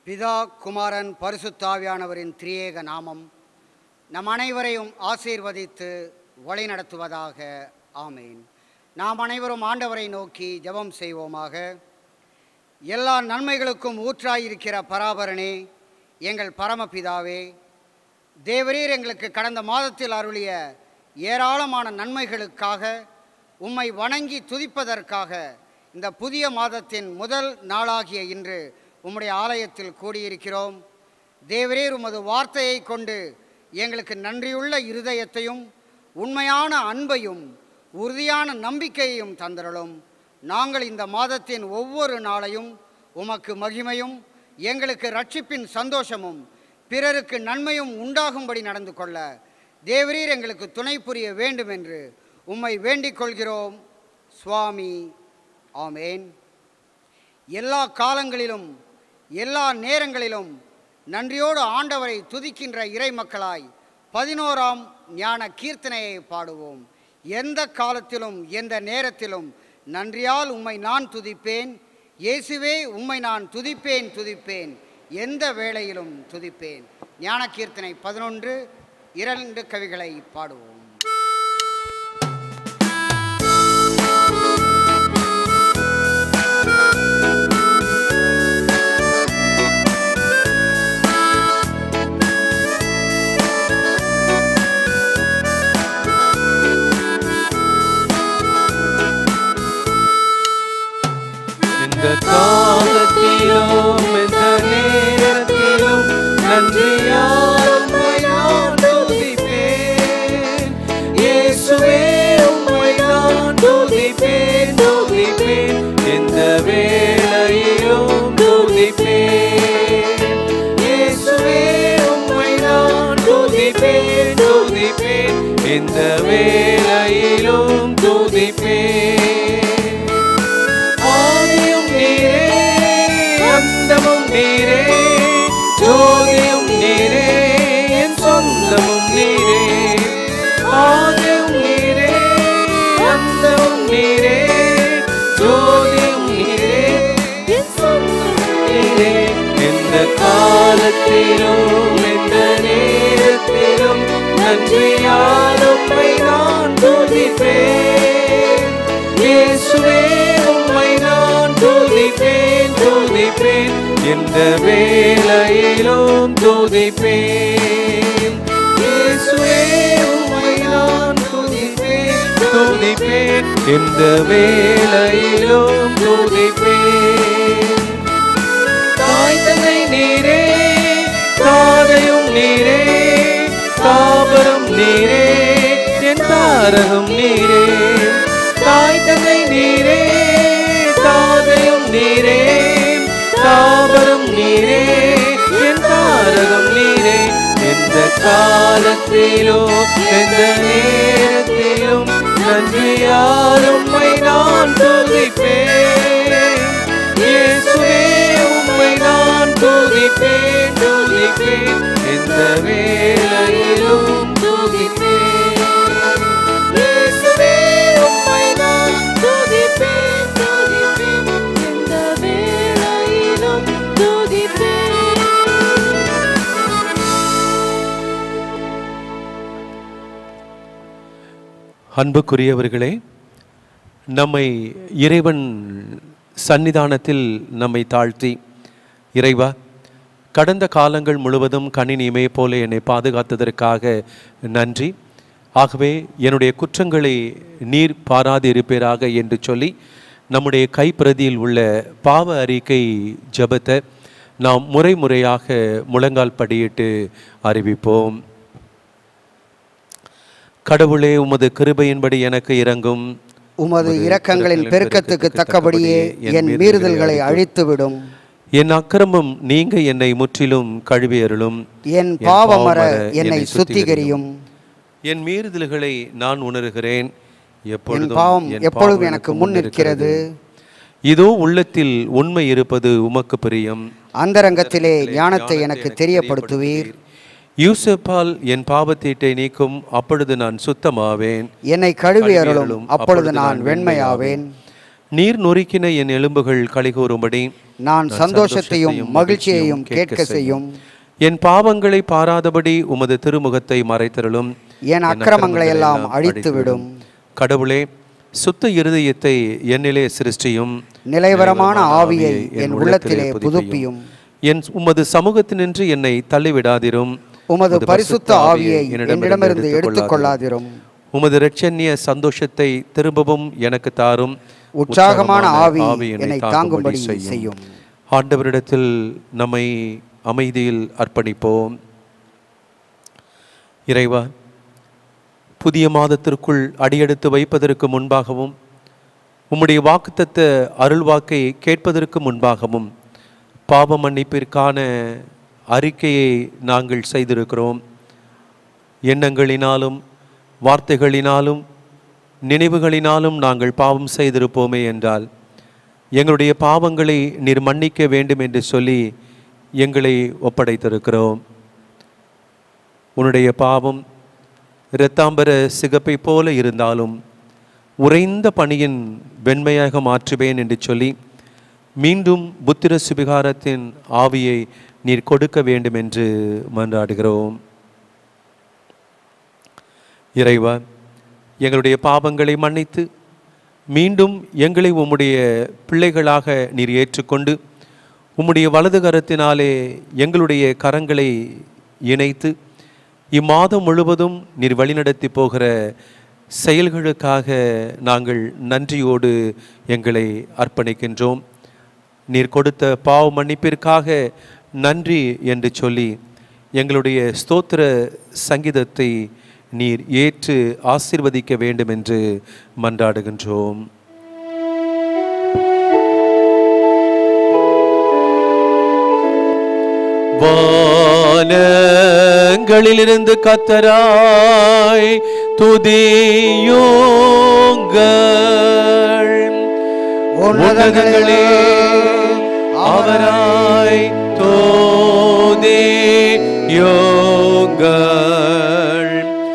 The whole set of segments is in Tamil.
பிதா குமாரன் பரிசுத்தாவியானவரின் திரியேக நாமம் நம் அனைவரையும் ஆசீர்வதித்து வழிநடத்துவதாக ஆமேன் நாம் அனைவரும் ஆண்டவரை நோக்கி ஜெபம் செய்வோமாக எல்லா நன்மைகளுக்கும் ஊற்றாயிருக்கிற பராபரனே எங்கள் பரமபிதாவே தேவரீர் எங்களுக்கு கடந்த மாதத்தில் அருளிய ஏராளமான நன்மைகளுக்காக உம்மை வணங்கி துதிப்பதற்காக இந்த புதிய மாதத்தின் முதல் நாளாகிய இன்று உம்முடைய ஆலயத்தில் கூடியிருக்கிறோம் தேவரீர் உமது வார்த்தையை கொண்டு எங்களுக்கு நன்றியுள்ள இருதயத்தையும் உண்மையான அன்பையும் உறுதியான நம்பிக்கையையும் தந்தருளும் நாங்கள் இந்த மாதத்தின் ஒவ்வொரு நாளையும் உமக்கு மகிமையும் எங்களுக்கு ரட்சிப்பின் சந்தோஷமும் பிறருக்கு நன்மையும் உண்டாகும்படி நடந்து கொள்ள தேவரீர் எங்களுக்கு துணை புரிய வேண்டும் என்று உம்மை வேண்டிக் கொள்கிறோம் சுவாமி ஆமேன் எல்லா காலங்களிலும் எல்லா நேரங்களிலும் நன்றியோடு ஆண்டவரை துதிக்கின்ற இறை மக்களாய் பதினோராம் ஞான கீர்த்தனையை பாடுவோம் எந்த காலத்திலும் எந்த நேரத்திலும் நன்றியால் உம்மை நான் துதிப்பேன் இயேசுவே உம்மை நான் துதிப்பேன் துதிப்பேன் எந்த வேளையிலும் துதிப்பேன் ஞான கீர்த்தனை பதினொன்று இரண்டு கவிகளை பாடுவோம் இந்த காலத்திலும் இந்த நேரத்திலும் நன்றியால் உம்மை நான் துதிப்பேன் இயேசுவே உம்மை நான் துதிப்பேன் துதிப்பேன் எந்த வேளையிலும் துதிப்பேன் இயேசுவே உம்மை நான் துதிப்பேன் துதிப்பேன் எந்த வேளையிலும் துதிப்பேன் ஆதியும் நீரே அந்தமும் நீரே ஜோதியும் நீரே என் சொந்தமும் நீரே ஆதியும் நீரே அந்தமும் நீரே ஜோதியும் நீரே என் சொந்தமும் நீரே எந்த காலத்திலும் எந்த நேரத்திலும் நன்றியால் உம்மை நான் துதிப்பேன் இயேசுவே உம்மை நான் துதிப்பேன் துதிப்பேன் எந்த வேளையிலும் துதிப்பேன் இயேசுவே உம்மை நான் துதிப்பேன் துதிப்பேன் எந்த வேளையிலும் துதிப்பேன் தாய் தந்தை நீரே தாதையும் நீரே தாபரம் நீரே என் தாரகம் நீரே தாய் தந்தை நீரே தாதையும் நீரே தாபரம் நீரே என் தாரகம் நீரே எந்த காலத்திலும் எந்த நேரத்திலும் நன்றியால் உம்மை நான் துதிப்பேன் இயேசுவே உம்மை நான் துதிப்பேன் துதிப்பேன் எந்த வேளையிலும் துதிப்பேன் இயேசுவே உம்மை நான் துதிப்பேன் துதிப்பேன் எந்த வேளையிலும் துதிப்பேன் அன்புக்குரியவர்களே நம்மை இறைவன் சன்னிதானத்தில் நம்மை தாழ்த்தி இறைவா கடந்த காலங்கள் முழுவதும் கணினிமே போல என்னை பாதுகாத்ததற்காக நன்றி ஆகவே என்னுடைய குற்றங்களை நீர் பாராது இருப்பீராக என்று சொல்லி நம்முடைய கைப்பிரதியில் உள்ள பாவ அறிக்கை ஜெபத்தை நாம் முறை முறையாக முழங்கால் படியிட்டு அறிவிப்போம் கடவுளே உமது கிருபையின்படி எனக்கு இறங்கும் உமது இரக்கங்களின் பெருக்கத்துக்கு தக்கபடியே என் மீறுதல்களை அழித்துவிடும் என் அக்கிரமம் நீங்க என்னை முற்றிலும் கழுவி அருளும் என் பாவமர என்னை சுத்திகரியும் என் மீறுதல்களை நான் உணர்கிறேன் என் எப்பொழுதும் பாவம் என் எப்பொழுதும் பாவம் எனக்கு முன் நிற்கிறது இதோ உள்ளத்தில் உண்மை இருப்பது உமக்கு பிரியம் அந்தரங்கத்திலே ஞானத்தை எனக்கு தெரியப்படுத்துவீர் யூசப்பால் என் பாவத்தீட்டை நீக்கும் அப்பொழுது நான் சுத்தமாவேன் என்னை கழுவி அருளும் அப்பொழுது நான் வெண்மையாவேன் நீர் நொறுக்கின என் எலும்புகள் கலிகூறும்படி நான் சந்தோஷத்தையும் மகிழ்ச்சியையும் கேட்க செய்யும் என் பாவங்களை பாராதபடி உமது திருமுகத்தை மறைத்தருளும் என் அக்கிரமங்களை எல்லாம் அழித்துவிடும் கடவுளே சுத்த இருதயத்தை என்னிலே சிருஷ்டியும் நிலைவரமான ஆவியை என் உள்ளத்திலே புதுப்பியும் என் உமது சமூகத்தினின்று என்னை தள்ளிவிடாதிரும் உமது பரிசுத்த ஆவியை என்னிடமிருந்து எடுத்துக்கொள்ளாதிரும் உமது இரட்சண்ய சந்தோஷத்தை திரும்பவும் எனக்கு தாரும் உற்சாகமான ஆவி என்னை தாங்கும்படி செய்யும் ஆண்டவரிடத்தில் நம்மை அமைதியில் அர்ப்பணிப்போம் இறைவா புதிய மாதத்திற்குள் அடியெடுத்து வைப்பதற்கு முன்பாகவும் உம்முடைய வாக்குத்தத்த அருள்வாக்கை கேட்பதற்கு முன்பாகவும் பாவ மன்னிப்பிற்கான அறிக்கையை நாங்கள் செய்திருக்கிறோம் எண்ணங்களினாலும் வார்த்தைகளினாலும் நினைவுகளினாலும் நாங்கள் பாவம் செய்திருப்போமே என்றால் எங்களுடைய பாவங்களை நீர் மன்னிக்க வேண்டும் என்று சொல்லி எங்களை ஒப்படைத்திருக்கிறோம் உன்னுடைய பாவம் இரத்தாம்பர சிகப்பை போல இருந்தாலும் உறைந்த பணியின் வெண்மையாக மாற்றுவேன் என்று சொல்லி மீண்டும் புத்திர சுபிகாரத்தின் ஆவியை நீர் கொடுக்க வேண்டும் என்று மன்றாடுகிறோம் இறைவா எங்களுடைய பாவங்களை மன்னித்து மீண்டும் எங்களை உம்முடைய பிள்ளைகளாக நீர் ஏற்றுக்கொண்டு உம்முடைய வலது கரத்தினாலே எங்களுடைய கரங்களை இணைத்து இம்மாதம் முழுவதும் நீர் வழிநடத்தி போகிற செயல்களுக்காக நாங்கள் நன்றியோடு எங்களை அர்ப்பணிக்கின்றோம் நீர் கொடுத்த பாவ மன்னிப்பிற்காக நன்றி என்று சொல்லி எங்களுடைய ஸ்தோத்திர சங்கீதத்தை நீர் ஏற்று ஆசீர்வதிக்க வேண்டும் என்று மன்றாடுகின்றோம் வானங்களிலிருந்து கத்தராய் துதியுங்கள் உன்னதங்களே அவராய் தோதேயோங்கள்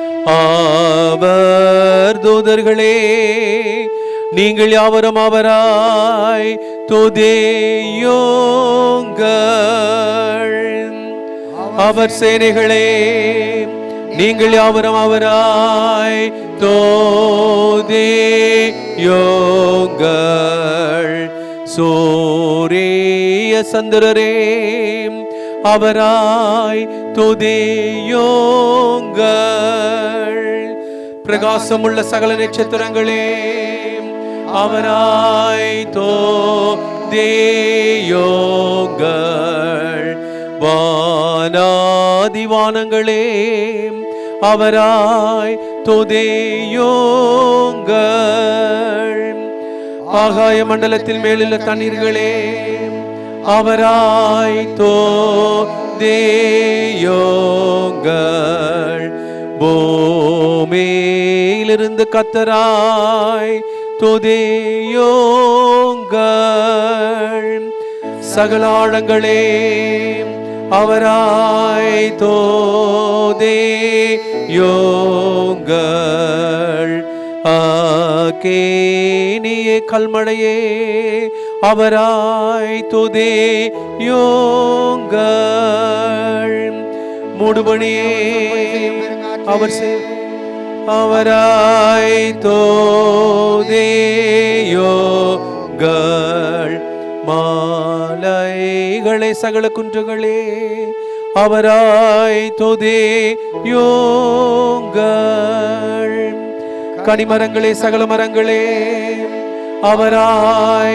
அவர் தூதர்களே நீங்கள் யாவரும் அவராய் துதியுங்கள் அவர் சேனைகளே நீங்கள் யாவரும் அவராய் தோதேயோங்கள் சூரிய சந்திரரே அவராய் துதியோங்கள் பிரகாசமுள்ள சகல நட்சத்திரங்களே அவராய் தோதேயோங்கள் வானாதிவானங்களே அவராய் துதியோங்கள் ஆகாய மண்டலத்தில் மேலுள்ள தண்ணீர்களே அவராய் தோதேயோங்கள் பூமியிலிருந்து கத்தராய் துதியோங்கள் சகலாழங்களே அவராய் தோதேயோங்கள் ஆக்கேனியே கல்மழையே அவராய் துதியோங்கள் மூடுபணியே அவர் செய்- அவராய் தோதேயோங்கள் மாலைகளை சகல குன்றுகளே அவராய் தோதேயோங்கள் கனிமரங்களே சகல மரங்களே அவராய்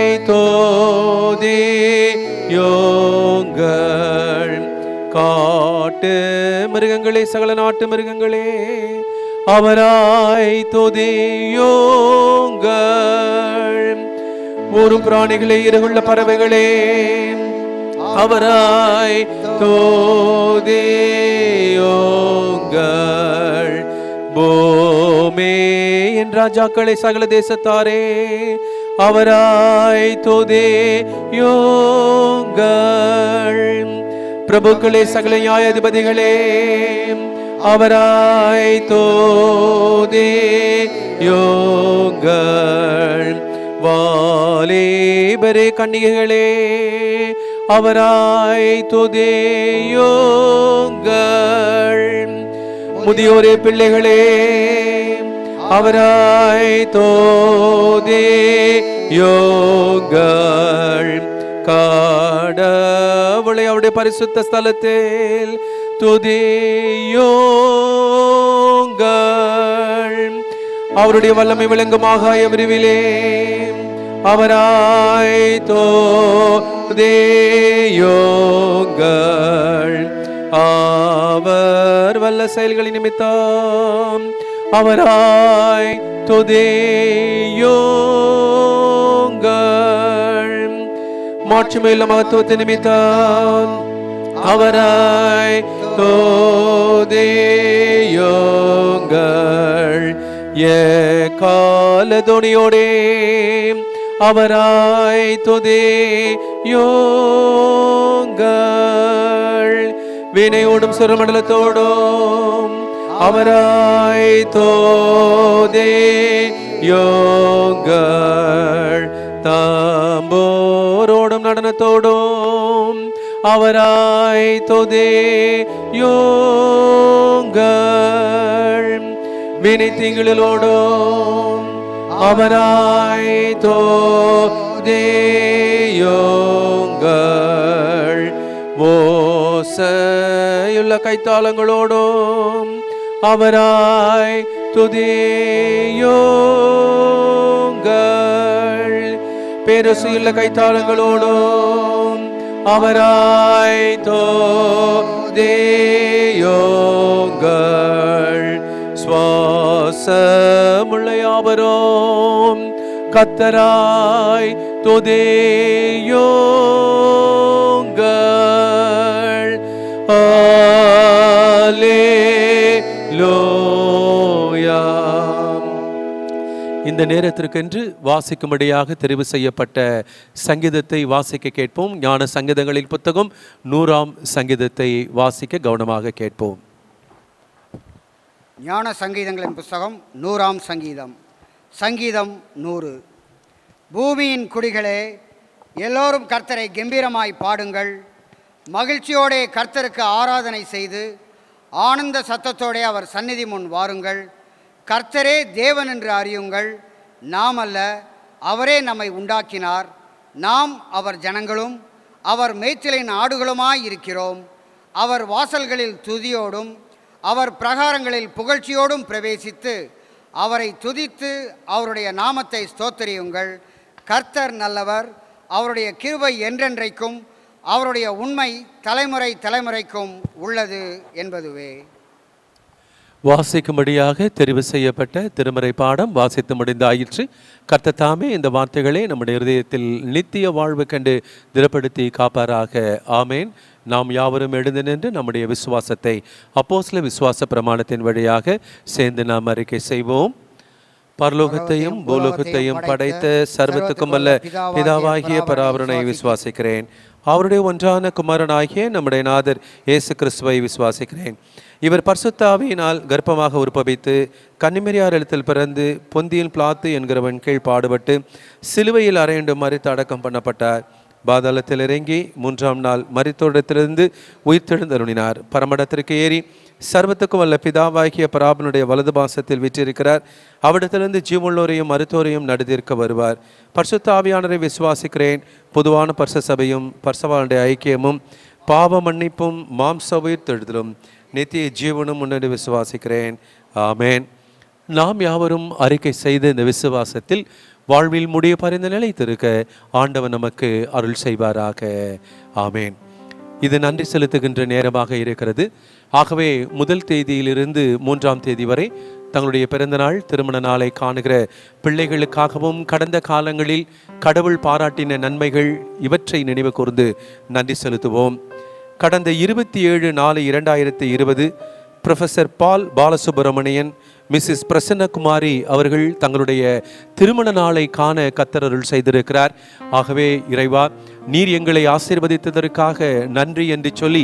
தோதேயோங்கள் காட்டு மிருகங்களே சகல நாட்டு மிருகங்களே அவராய் தோதேயோங்கள் ஒரு பிராணிகளே இருகுள்ள பறவைகளே அவராய் தோதேயோங்கள் பூமே என் ராஜாக்களை சகல தேசத்தாரே அவராய் தோதேயோங்கள் பிரபுக்களே சகல நியாயாதிபதிகளே அவராய் தோதேயோங்கள் வாலேபரே கன்னிகைகளே அவராய் துதியோங்கள் முதியோரே பிள்ளைகளே அவராய் தோதேயோங்கள் கடவுளை அவருடைய பரிசுத்த ஸ்தலத்தில் துதியோங்கள் அவருடைய வல்லமை விளங்குமாக விரிவிலே அவராய் தோதேயோங்கள் அவர் வல்ல செயல்களின் நிமித்தம் அவராய் துதியோங்கள் மாட்சிமையுள்ள மகத்துவத்தின் நிமித்தம் அவராய் தோதேயோங்கள் ஏ காலதோனியோடே அவராய் தொதேயோங்கள் வீணையோடும் சுரமண்டலத்தோடும் அவராய் தோதேயோங்கள் தாம்போரோடும் நடனத்தோடும் அவராய் தொதேயோங்கள் வினை திங்களோடும் அவராய் தோதேயோங்கள் ஓசையுள்ள கைத்தாளங்களோடும் அவராய் துதியோங்கள் பேரசுள்ள கைத்தாளங்களோடும் அவராய் தோதேயோங்கள் சுவாசமுள்ள யாவரும் கத்தராய் தொதேயோங்கள் ஆலேலூயா இந்த நேரத்திற்கென்று வாசிக்கும்படியாக தெரிவு செய்யப்பட்ட சங்கீதத்தை வாசிக்க கேட்போம் ஞான சங்கீதங்களின் புத்தகம் நூறாம் சங்கீதத்தை வாசிக்க கவனமாக கேட்போம் ஞான சங்கீதங்களின் புஸ்தகம் நூறாம் சங்கீதம் சங்கீதம் நூறு பூமியின் குடிகளே எல்லோரும் கர்த்தரை கம்பீரமாய் பாடுங்கள் மகிழ்ச்சியோடே கர்த்தருக்கு ஆராதனை செய்து ஆனந்த சத்தத்தோடே அவர் சந்நிதி முன் வாருங்கள் கர்த்தரே தேவன் என்று அறியுங்கள் நாம் அல்ல அவரே நம்மை உண்டாக்கினார் நாம் அவர் ஜனங்களும் அவர் மேய்ச்சலின் ஆடுகளுமாய் இருக்கிறோம் அவர் வாசல்களில் துதியோடும் அவர் பிரகாரங்களில் புகழ்ச்சியோடும் பிரவேசித்து அவரை துதித்து அவருடைய நாமத்தை ஸ்தோத்தரியுங்கள் கர்த்தர் நல்லவர் அவருடைய கிருபை என்றென்றைக்கும் அவருடைய உண்மை தலைமுறை தலைமுறைக்கும் உள்ளது என்பதுவே வாசிக்கும்படியாக தெரிவு செய்யப்பட்ட திருமறை பாடம் வாசித்து முடிந்தாயிற்று கர்த்தத்தாமே இந்த வார்த்தைகளை நம்முடைய இருதயத்தில் நித்திய வாழ்வு கண்டு திடப்படுத்தி காப்பாராக ஆமேன் நாம் யாவரும் எழுந்து நின்று நம்முடைய விசுவாசத்தை அப்போஸ்ல விசுவாச பிரமாணத்தின் வழியாக சேர்ந்து நாம் அறிக்கை செய்வோம் பரலோகத்தையும் பூலோகத்தையும் படைத்த சர்வத்துக்கும் அல்ல பிதாவாகிய பராபரனை விசுவாசிக்கிறேன் அவருடைய ஒன்றான குமாரனாகிய நம்முடைய நாதர் இயேசு கிறிஸ்துவை விசுவாசிக்கிறேன் இவர் பரிசுத்தாவியினால் கர்ப்பமாக உற்பவித்து கன்னிமரியார் எழுத்தில் பிறந்து பொந்தியின் பிளாத்து என்கிறவன் கீழ் பாடுபட்டு சிலுவையில் அறையுண்டு மறித்து அடக்கம் பண்ணப்பட்டார் பாதாளத்தில் இறங்கி மூன்றாம் நாள் மரித்தோடத்திலிருந்து உயிர்த்தெழுந்தருளினார் பரமடத்திற்கு ஏறி சர்வத்துக்கும் வல்ல பிதாவாகிய பராபனுடைய வலது பாசத்தில் விற்றிருக்கிறார் அவிடத்திலிருந்து ஜீவனுள்ளோரையும் மருத்துவரையும் நடுதிருக்க வருவார் பரிசுத்த ஆவியானரை விசுவாசிக்கிறேன் பொதுவான பரிச சபையும் பரிசவானுடைய ஐக்கியமும் பாவ மன்னிப்பும் மாம்ச உயிர்த்தெழுதலும் நித்திய ஜீவனும் முன்னணி விசுவாசிக்கிறேன் ஆமேன் நாம் யாவரும் அறிக்கை செய்த இந்த விசுவாசத்தில் வாழ்வில் முடிய பறிந்த நிலைத்திருக்க ஆண்டவன் நமக்கு அருள் செய்வாராக ஆமேன் இது நன்றி செலுத்துகின்ற நேரமாக இருக்கிறது ஆகவே முதல் தேதியிலிருந்து மூன்றாம் தேதி வரை தங்களுடைய பிறந்தநாள் திருமண நாளை காணுகிற பிள்ளைகளுக்காகவும் கடந்த காலங்களில் கடவுள் பாராட்டின நன்மைகள் இவற்றை நினைவு கூர்ந்து நன்றி செலுத்துவோம் கடந்த இருபத்தி ஏழு நாலு இரண்டாயிரத்தி இருபது professor Paul Balasubramanian Mrs Prasannakumari அவர்கள் தங்களுடைய திருமண நாளை காண கத்தரருள் செய்திருக்கிறார் ஆகவே இறைவா நீர் எங்களை ஆசீர்வதித்ததற்காக நன்றி என்று சொல்லி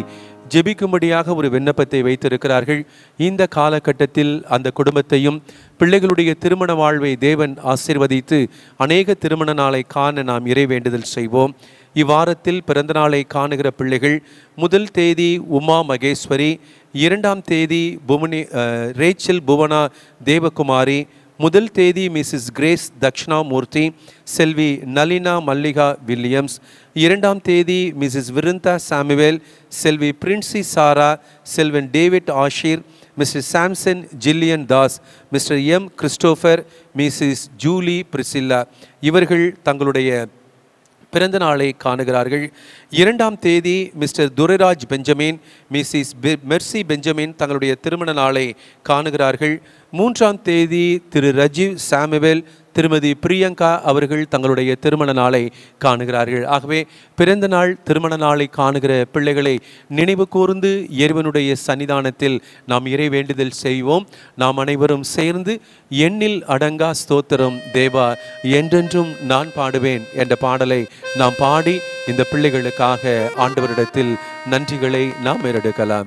ஜெபிக்கும்படியாக ஒரு விண்ணப்பத்தை வைத்திருக்கிறார்கள் இந்த காலகட்டத்தில் அந்த குடும்பத்தையும் பிள்ளைகளுடைய திருமண வாழ்வை தேவன் ஆசீர்வதித்து அநேக திருமண நாளை காண நாம் இறை வேண்டுதல் செய்வோம் இவ்வாரத்தில் பிறந்த நாளை காணுகிற பிள்ளைகள் முதல் தேதி உமா மகேஸ்வரி இரண்டாம் தேதி புவனி அஹ், ரேச்சல் புவனா தேவகுமாரி முதல் தேதி மிஸ்ஸஸ் கிரேஸ் தக்ஷணாமூர்த்தி செல்வி நளினா மல்லிகா வில்லியம்ஸ் இரண்டாம் தேதி மிஸ்ஸஸ் விருந்தா சாமுவேல் செல்வி பிரின்சி சாரா செல்வன் David Asher Mr Samson Gillian Das Mr M Christopher Mrs Julie Priscilla இவர்கள் தங்களுடைய பிறந்த நாளை காணுகிறார்கள் இரண்டாம் தேதி மிஸ்டர் துரைராஜ் பெஞ்சமின் மிஸ்ஸஸ் பெ- மெர்சி பெஞ்சமின் தங்களுடைய திருமண நாளை காணுகிறார்கள் மூன்றாம் தேதி திரு ரஜீவ் சாமுவேல் திருமதி பிரியங்கா அவர்கள் தங்களுடைய திருமண நாளை காணுகிறார்கள் ஆகவே பிறந்த நாள் திருமண நாளை காணுகிற பிள்ளைகளை நினைவு கூர்ந்து இறைவனுடைய சன்னிதானத்தில் நாம் இறை வேண்டுதல் செய்வோம் நாம் அனைவரும் சேர்ந்து எண்ணில் அடங்கா ஸ்தோத்திரம் தேவா என்றென்றும் நான் பாடுவேன் என்ற பாடலை நாம் பாடி இந்த பிள்ளைகளுக்காக ஆண்டவரிடத்தில் நன்றிகளை நாம் ஏறெடுக்கலாம்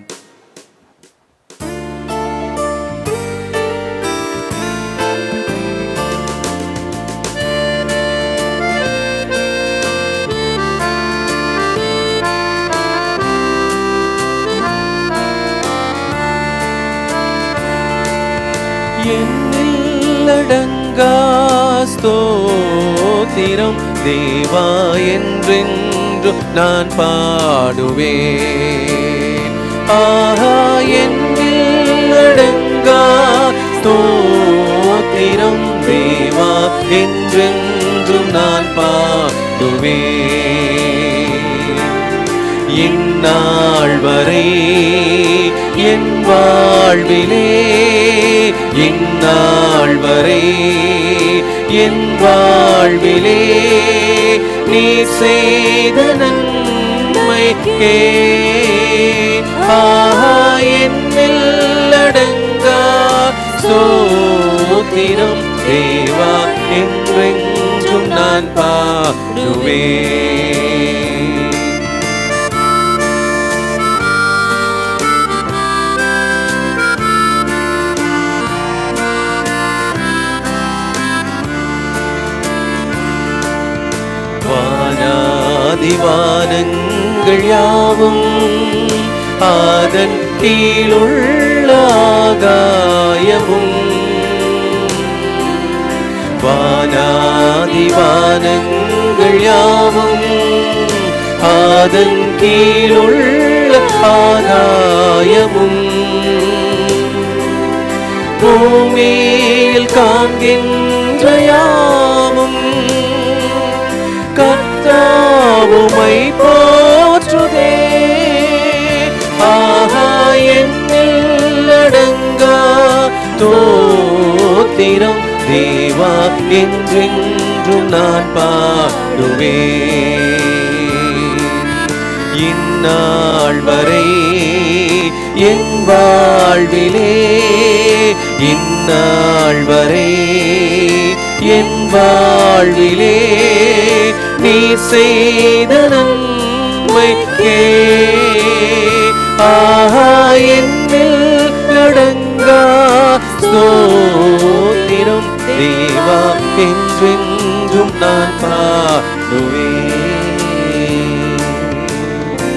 எண்ணில்லடங்கா ஸ்தோத்திரம் தேவா என்றென்று நான் பாடுவேன் ஆஹா எண்ணில்லடங்கா ஸ்தோத்திரம் தேவா என்றென்று நான் பாடுவேன் இந்நாள் வரை என் வாழ்விலே இந்நாள் வரை என் வாழ்விலே நீ செய்த நன்மைக்கே ஆஹா என்னில் அடங்கா சோத்திரம் தேவா என்றென்றும் நான் பாடுவேன் வானாதிவானங்கள் யாவும் ஆதன் கீழுள்ள ஆகாயமும் வானாதிவானங்கள் யாவும் ஆதன் கீழுள்ள ஆகாயமும் பூமியில் காண்கின்ற யாவும் கர்த்தாவுமை போற்றுதே ஆஹா என்னில் அடங்கா தோத்திரம் தேவா என்றென்றும் நான் பாடுவேன் இந்நாள் வரை என் வாழ்விலே இந்நாள் வரை என் வாழ்விலே நீ செய்த நன்மைக்கே ஆஹா என்னில் அடங்கா ஸ்தோத்திரம் தேவா என்றென்றும் நான் பாடுவேன்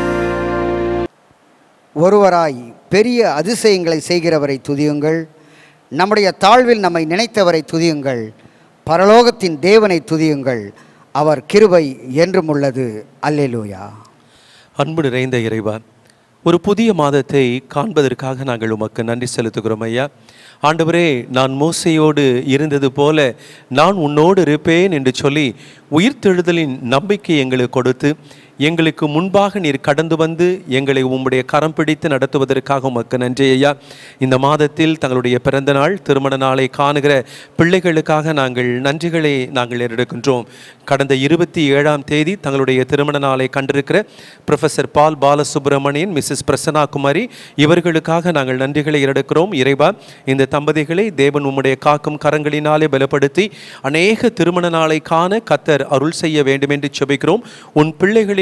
ஒருவராய் பெரிய அதிசயங்களை செய்கிறவரை துதியுங்கள் நம்முடைய தாழ்வில் நம்மை நினைத்தவரை துதியுங்கள் பரலோகத்தின் தேவனை துதியுங்கள் அவர் கிருபை என்றும் உள்ளது அல்லேலூயா அன்பு நிறைந்த இறைவா ஒரு புதிய மாதத்தை காண்பதற்காக நாங்கள் உமக்கு நன்றி செலுத்துகிறோம் ஐயா ஆண்டவரே நான் மோசையோடு இருந்தது போல நான் உன்னோடு இருப்பேன் என்று சொல்லி உயிர்த்தெழுதலின் நம்பிக்கை எங்களுக்கு கொடுத்து எங்களுக்கு முன்பாக நீர் கடந்து வந்து எங்களை உம்முடைய கரம் பிடித்து நடத்துவதற்காக உமக்கு நன்றி ஐயா இந்த மாதத்தில் தங்களுடைய பிறந்த நாள் திருமண நாளை காணுகிற பிள்ளைகளுக்காக நாங்கள் நன்றிகளை நாங்கள் எடுக்கின்றோம் கடந்த இருபத்தி ஏழாம் தேதி தங்களுடைய திருமண நாளை கண்டிருக்கிற professor Paul Balasubramanian Mrs Prasanna Kumari இவர்களுக்காக நாங்கள் நன்றிகளை எடுக்கிறோம் இறைவா இந்த தம்பதிகளை தேவன் உம்முடைய காக்கும் கரங்களினாலே பலப்படுத்தி அநேக திருமண நாளை காண கத்தர் அருள் செய்ய வேண்டும் என்று செபிக்கிறோம் உன் பிள்ளைகளின்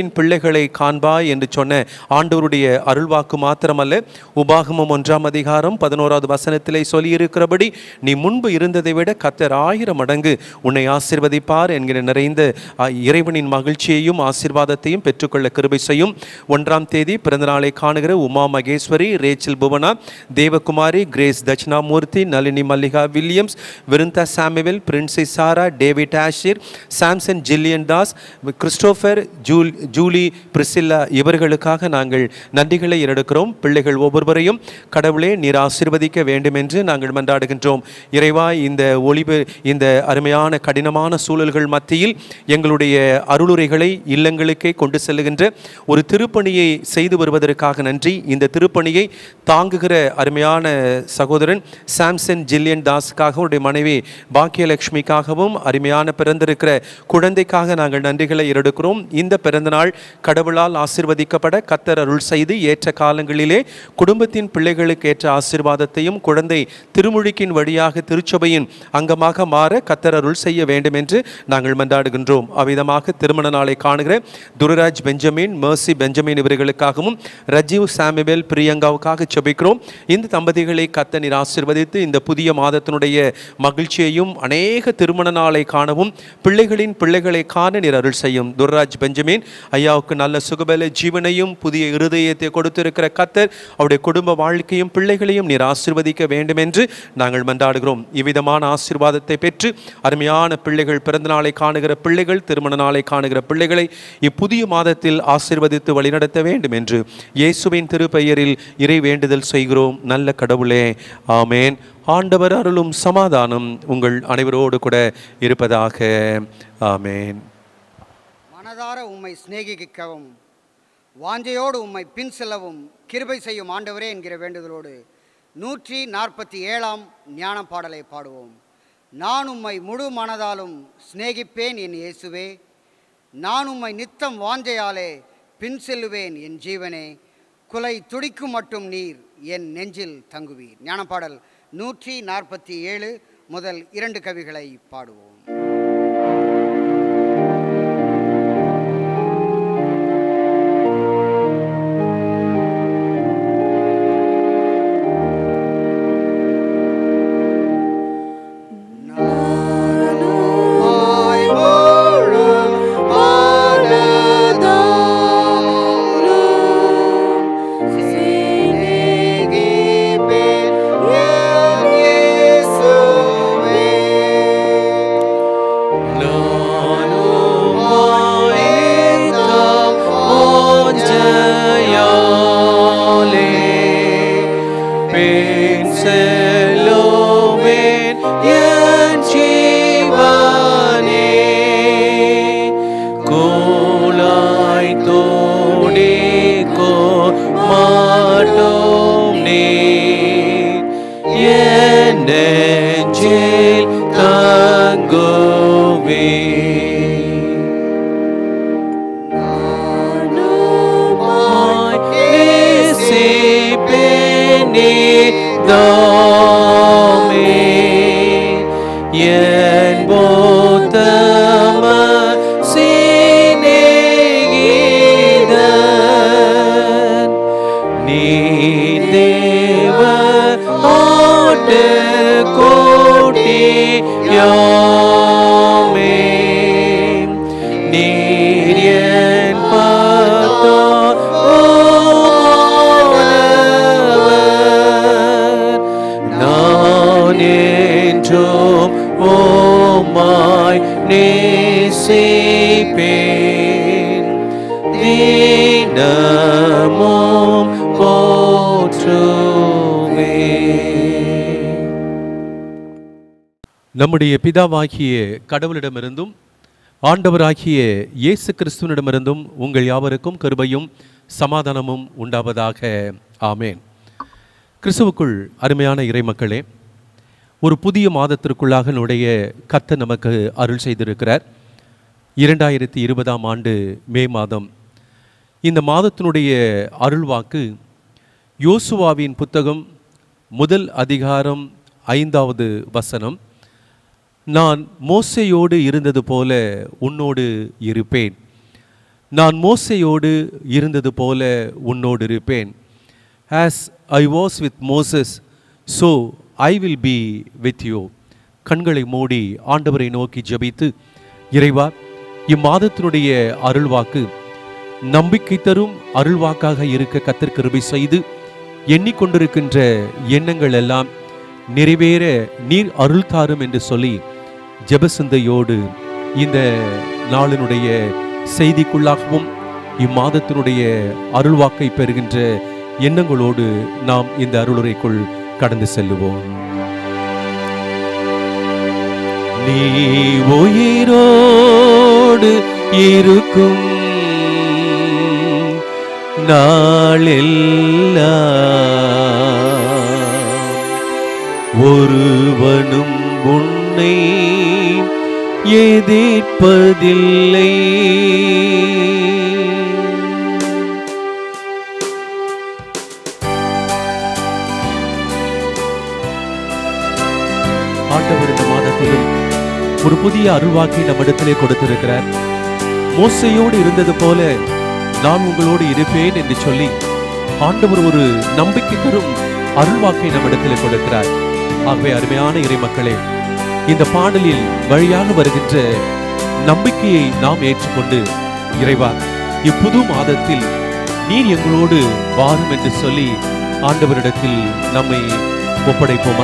பிள்ளைகளின் பிள்ளைகளை காண்பாய் என்று சொன்ன ஆண்டவருடைய அருள்வாக்கு மாத்திரமல்ல உபாகமம் ஒன்றாம் அதிகாரம் பதினோராவது வசனத்திலே சொல்லியிருக்கிறபடி நீ முன்பு இருந்ததை விட கத்தர் ஆயிரம் மடங்கு உன்னை ஆசிர்வதிப்பார் என்கிற நிறைந்த ஆ, இறைவனின் மகிழ்ச்சியையும் ஆசீர்வாதத்தையும் பெற்றுக்கொள்ள கிருபை செய்யும் ஒன்றாம் தேதி பிறந்தநாளை காணுகிற Uma Maheswari Rachel Bhuvana Devakumari Grace Dakshinamurthy Nalini Mallika Williams Vrinda Samuel Princess Sarah David Asher Samson Gillian Das Christopher ஜூல் ஜூலி பிரிசில்லா இவர்களுக்காக நாங்கள் நன்றிகளை எடுக்கிறோம் பிள்ளைகள் ஒவ்வொருவரையும் கடவுளே நீர் ஆசீர்வதிக்க வேண்டும் என்று நாங்கள் மன்றாடுகின்றோம் இறைவா இந்த ஒளிவு இந்த அருமையான கடினமான சூழல்கள் மத்தியில் எங்களுடைய அருளுரைகளை இல்லங்களுக்கே கொண்டு செல்லுகின்ற ஒரு திருப்பணியை செய்து வருவதற்காக நன்றி இந்த திருப்பணியை தாங்குகிற அருமையான சகோதரன் சாம்சன் ஜில்லியன் தாஸுக்காக அவருடைய மனைவி பாக்கியலட்சுமிக்காகவும் அருமையான பிறந்திருக்கிற குழந்தைக்காக நாங்கள் நன்றிகளை எடுக்கிறோம் இந்த பிறந்தநாள் கடவுளால் ஆசீர்வதிக்கப்பட கத்தர் அருள் செய்து ஏற்ற காலங்களிலே குடும்பத்தின் பிள்ளைகளுக்கு ஏற்ற ஆசீர்வாதத்தையும் குழந்தை திருமுழுக்கின் வழியாக திருச்சபையின் அங்கமாக மாற கத்தர் அருள் செய்ய வேண்டும் என்று நாங்கள் மன்றாடுகின்றோம் அவ்விதமாக திருமண நாளை காணுகிற துருராஜ் பெஞ்சமின் மர்சி பெஞ்சமின் இவர்களுக்காகவும் ரஜீவ் சாமுவேல் பிரியங்காவுக்காக செபிக்கிறோம் இந்த தம்பதிகளை கத்த நீர் ஆசீர்வதித்து இந்த புதிய மாதத்தினுடைய மகிழ்ச்சியையும் அநேக திருமண நாளை காணவும் பிள்ளைகளின் பிள்ளைகளை காண நீர் அருள் செய்யும் துர்ராஜ் பெஞ்சமின் ஐயாவுக்கு நல்ல சுகபல ஜீவனையும் புதிய இருதயத்தை கொடுத்திருக்கிற கத்தர் அவருடைய குடும்ப வாழ்க்கையும் பிள்ளைகளையும் நீர் ஆசீர்வதிக்க வேண்டும் என்று நாங்கள் மன்றாடுகிறோம் இவ்விதமான ஆசீர்வாதத்தை பெற்று அருமையான பிள்ளைகள் பிறந்த நாளை காணுகிற பிள்ளைகள் திருமண நாளை காணுகிற பிள்ளைகளை இப்புதிய மாதத்தில் ஆசீர்வதித்து வழிநடத்த வேண்டும் என்று இயேசுவின் திருப்பெயரில் இறை வேண்டுதல் செய்கிறோம் நல்ல கடவுளே ஆமேன் ஆண்டவர் அருளும் சமாதானம் உங்கள் அனைவரோடு கூட இருப்பதாக ஆமேன் மனதார உம்மை சிநேகிக்கவும் வாஞ்சையோடு உம்மை பின் செல்லவும் கிருபை செய்யும் ஆண்டவரே என்கிற வேண்டுதலோடு நூற்றி நாற்பத்தி ஏழாம் ஞான பாடலை பாடுவோம் நான் உம்மை முழு மனதாலும் சிநேகிப்பேன் என் இயேசுவே நான் உம்மை நித்தம் வாஞ்சையாலே பின் செல்லுவேன் என் ஜீவனே குலை துடிக்கும் மட்டும் நீர் என் நெஞ்சில் தங்குவீர் ஞானப்பாடல் நூற்றி நாற்பத்தி ஏழு முதல் இரண்டு கவிகளை பாடுவோம் நெஞ்சில் தங்குவே நானுமாய் நேசிப்பேனே தாமே என் போத்தம சிநேகிதன் நீ தேவ ஆட்டு கோட்டி யாமே நீர் என் பார்த்தோ நான் என்றும் ஓமாய் நேசிப்பேன் தினமும் போற்றுவேன் நம்முடைய பிதாவாகிய கடவுளிடமிருந்தும் ஆண்டவராகிய இயேசு கிறிஸ்துவனிடமிருந்தும் உங்கள் யாவருக்கும் கிருபையும் சமாதானமும் உண்டாவதாக ஆமேன் கிறிஸ்துவுக்குள் அருமையான இறைமக்களே ஒரு புதிய மாதத்திற்குள்ளாக நுடைய கர்த்தர் நமக்கு அருள் செய்திருக்கிறார் இரண்டாயிரத்தி இருபதாம் ஆண்டு மே மாதம் இந்த மாதத்தினுடைய அருள்வாக்கு யோசுவாவின் புத்தகம் முதல் அதிகாரம் ஐந்தாவது வசனம் நான் மோசையோடு இருந்தது போல உன்னோடு இருப்பேன் நான் மோசையோடு இருந்தது போல உன்னோடு இருப்பேன் as I was with Moses so I will be with you கண்களை மூடி ஆண்டவரை நோக்கி ஜெபித்து இறைவா இம்மாதத்தினுடைய அருள்வாக்கு நம்பிக்கை தரும் அருள்வாக்காக இருக்க கத்தர் கிருபை செய்து எண்ணிக்கொண்டிருக்கின்ற எண்ணங்கள் எல்லாம் நிறைவேற நீர் அருள் தாரும் என்று சொல்லி ஜெபசிந்தையோடு இந்த நாளினுடைய செய்திக்குள்ளாகவும் இம்மாதத்தினுடைய அருள்வாக்கை பெறுகின்ற எண்ணங்களோடு நாம் இந்த அருளுரைக்குள் கடந்து செல்லுவோம் நீ உயிரோடு இருக்கும் நாளெல்லாம் ஒருவனும் உன்னை எதிர்ப்பதில்லை ஆண்டவர் இந்த மாதத்திலும் ஒரு புதிய அருள்வாக்கை நம்மிடத்திலே கொடுத்திருக்கிறார் மோசையோடு இருந்தது போல நான் உங்களோடு இருப்பேன் என்று சொல்லி ஆண்டவர் ஒரு நம்பிக்கை தரும் அருள்வாக்கை நம்மிடத்திலே கொடுக்கிறார் ஆகவே அருமையான இறை மக்களே இந்த பாடலில் வழியாக வருகின்ற நம்பிக்கையை நாம் ஏற்றுக்கொண்டு இறைவா இப்புது மாதத்தில் நீர் எங்களோடு வாரும் என்று சொல்லி ஆண்டவரிடத்தில் நம்மை ஒப்படைப்போமா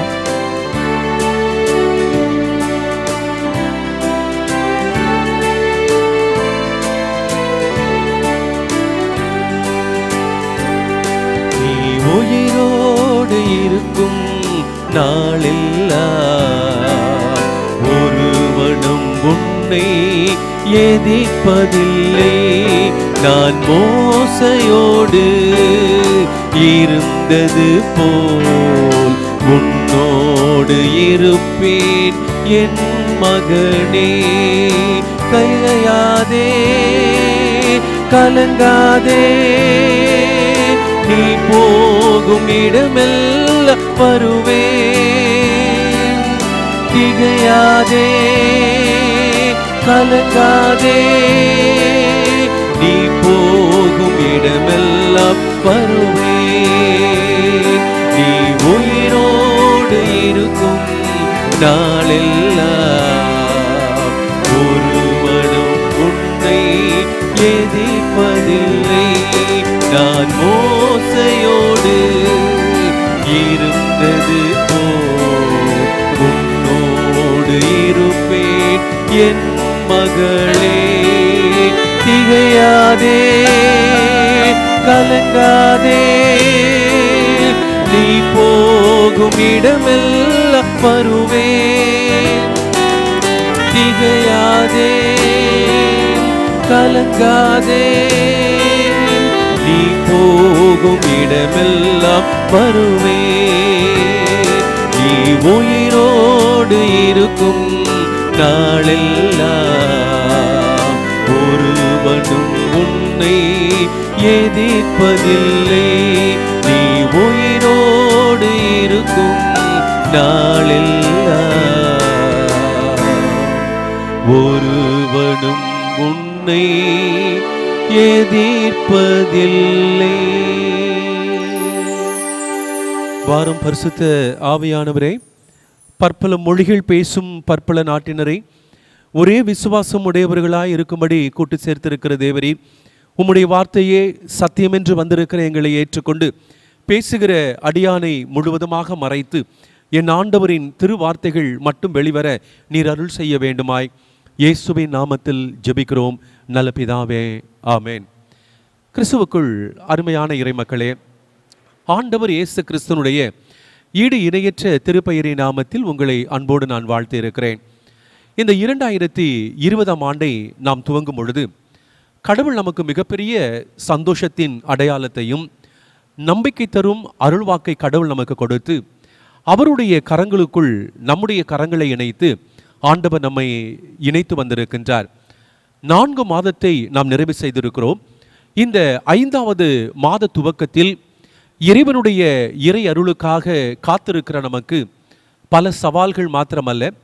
நீ உயிரோடு இருக்கும் நாளெல்லாம் ஒருவனும் உன்னை எதிர்ப்பதில்லை நான் மோசையோடு இருந்தது போல் உன்னோடு இருப்பேன் என் மகனே கையாதே கலங்காதே நீ போகும் இடமெல்லாம் வருவேன் திகையாதே கலங்காதே நீ போகும் இடமெல்லாம் வருவேன் நீ உயிரோடு இருக்கும் நாளெல்லாம் ஒருவனும் உன்னை எதிர்ப்பதில்லை நான் மோசையோடு இருந்தது போல் உன்னோடு இருப்பேன் என் மகளே திகையாதே கலங்காதே நீ போகும் இடமெல்லாம் வருவேன் திகையாதே கலங்காதே நீ போகும் இடமெல்லாம் வருவே நீ உயிரோடு இருக்கும் நாளெல்லாம் ஒருவனும் உன்னை எதிர்ப்பதில்லை நீ உயிரோடு இருக்கும் நாளெல்லாம் ஒருவனும் உன்னை எதிர்ப்பதில்லை வாரம் பரிசுத்த ஆவியானவரே பற்பல மொழிகள் பேசும் பற்பல நாட்டினரை ஒரே விசுவாசம் உடையவர்களாய் இருக்கும்படி கூட்டு சேர்த்திருக்கிற தேவரே உம்முடைய வார்த்தையே சத்தியமென்று வந்திருக்கிற எங்களை ஏற்றுக்கொண்டு பேசுகிற அடியானை முழுவதுமாக மறைத்து என் ஆண்டவரின் திருவார்த்தைகள் மட்டும் வெளிவர நீர் அருள் செய்ய வேண்டுமாய் இயேசுவின் நாமத்தில் ஜெபிக்கிறோம் நல்ல பிதாவே ஆமேன் கிறிஸ்துவுக்குள் அருமையான இறைமக்களே ஆண்டவர் இயேசு கிறிஸ்துனுடைய ஈடு இணையற்ற திருப்பெயரின் நாமத்தில் உங்களை அன்போடு நான் வாழ்த்து இருக்கிறேன் இந்த இரண்டாயிரத்தி இருபதாம் ஆண்டை நாம் துவங்கும் பொழுது கடவுள் நமக்கு மிகப்பெரிய சந்தோஷத்தின் அடையாளத்தையும் நம்பிக்கை தரும் அருள்வாக்கை கடவுள் நமக்கு கொடுத்து அவருடைய கரங்களுக்குள் நம்முடைய கரங்களை இணைத்து ஆண்டவர் நம்மை இணைத்து வந்திருக்கின்றார் நான்கு மாதத்தை நாம் நிறைவு செய்திருக்கிறோம் இந்த ஐந்தாவது மாத துவக்கத்தில் இறைவனுடைய இறை அருளுக்காக காத்திருக்கிற நமக்கு பல சவால்கள் மாத்திரமல்ல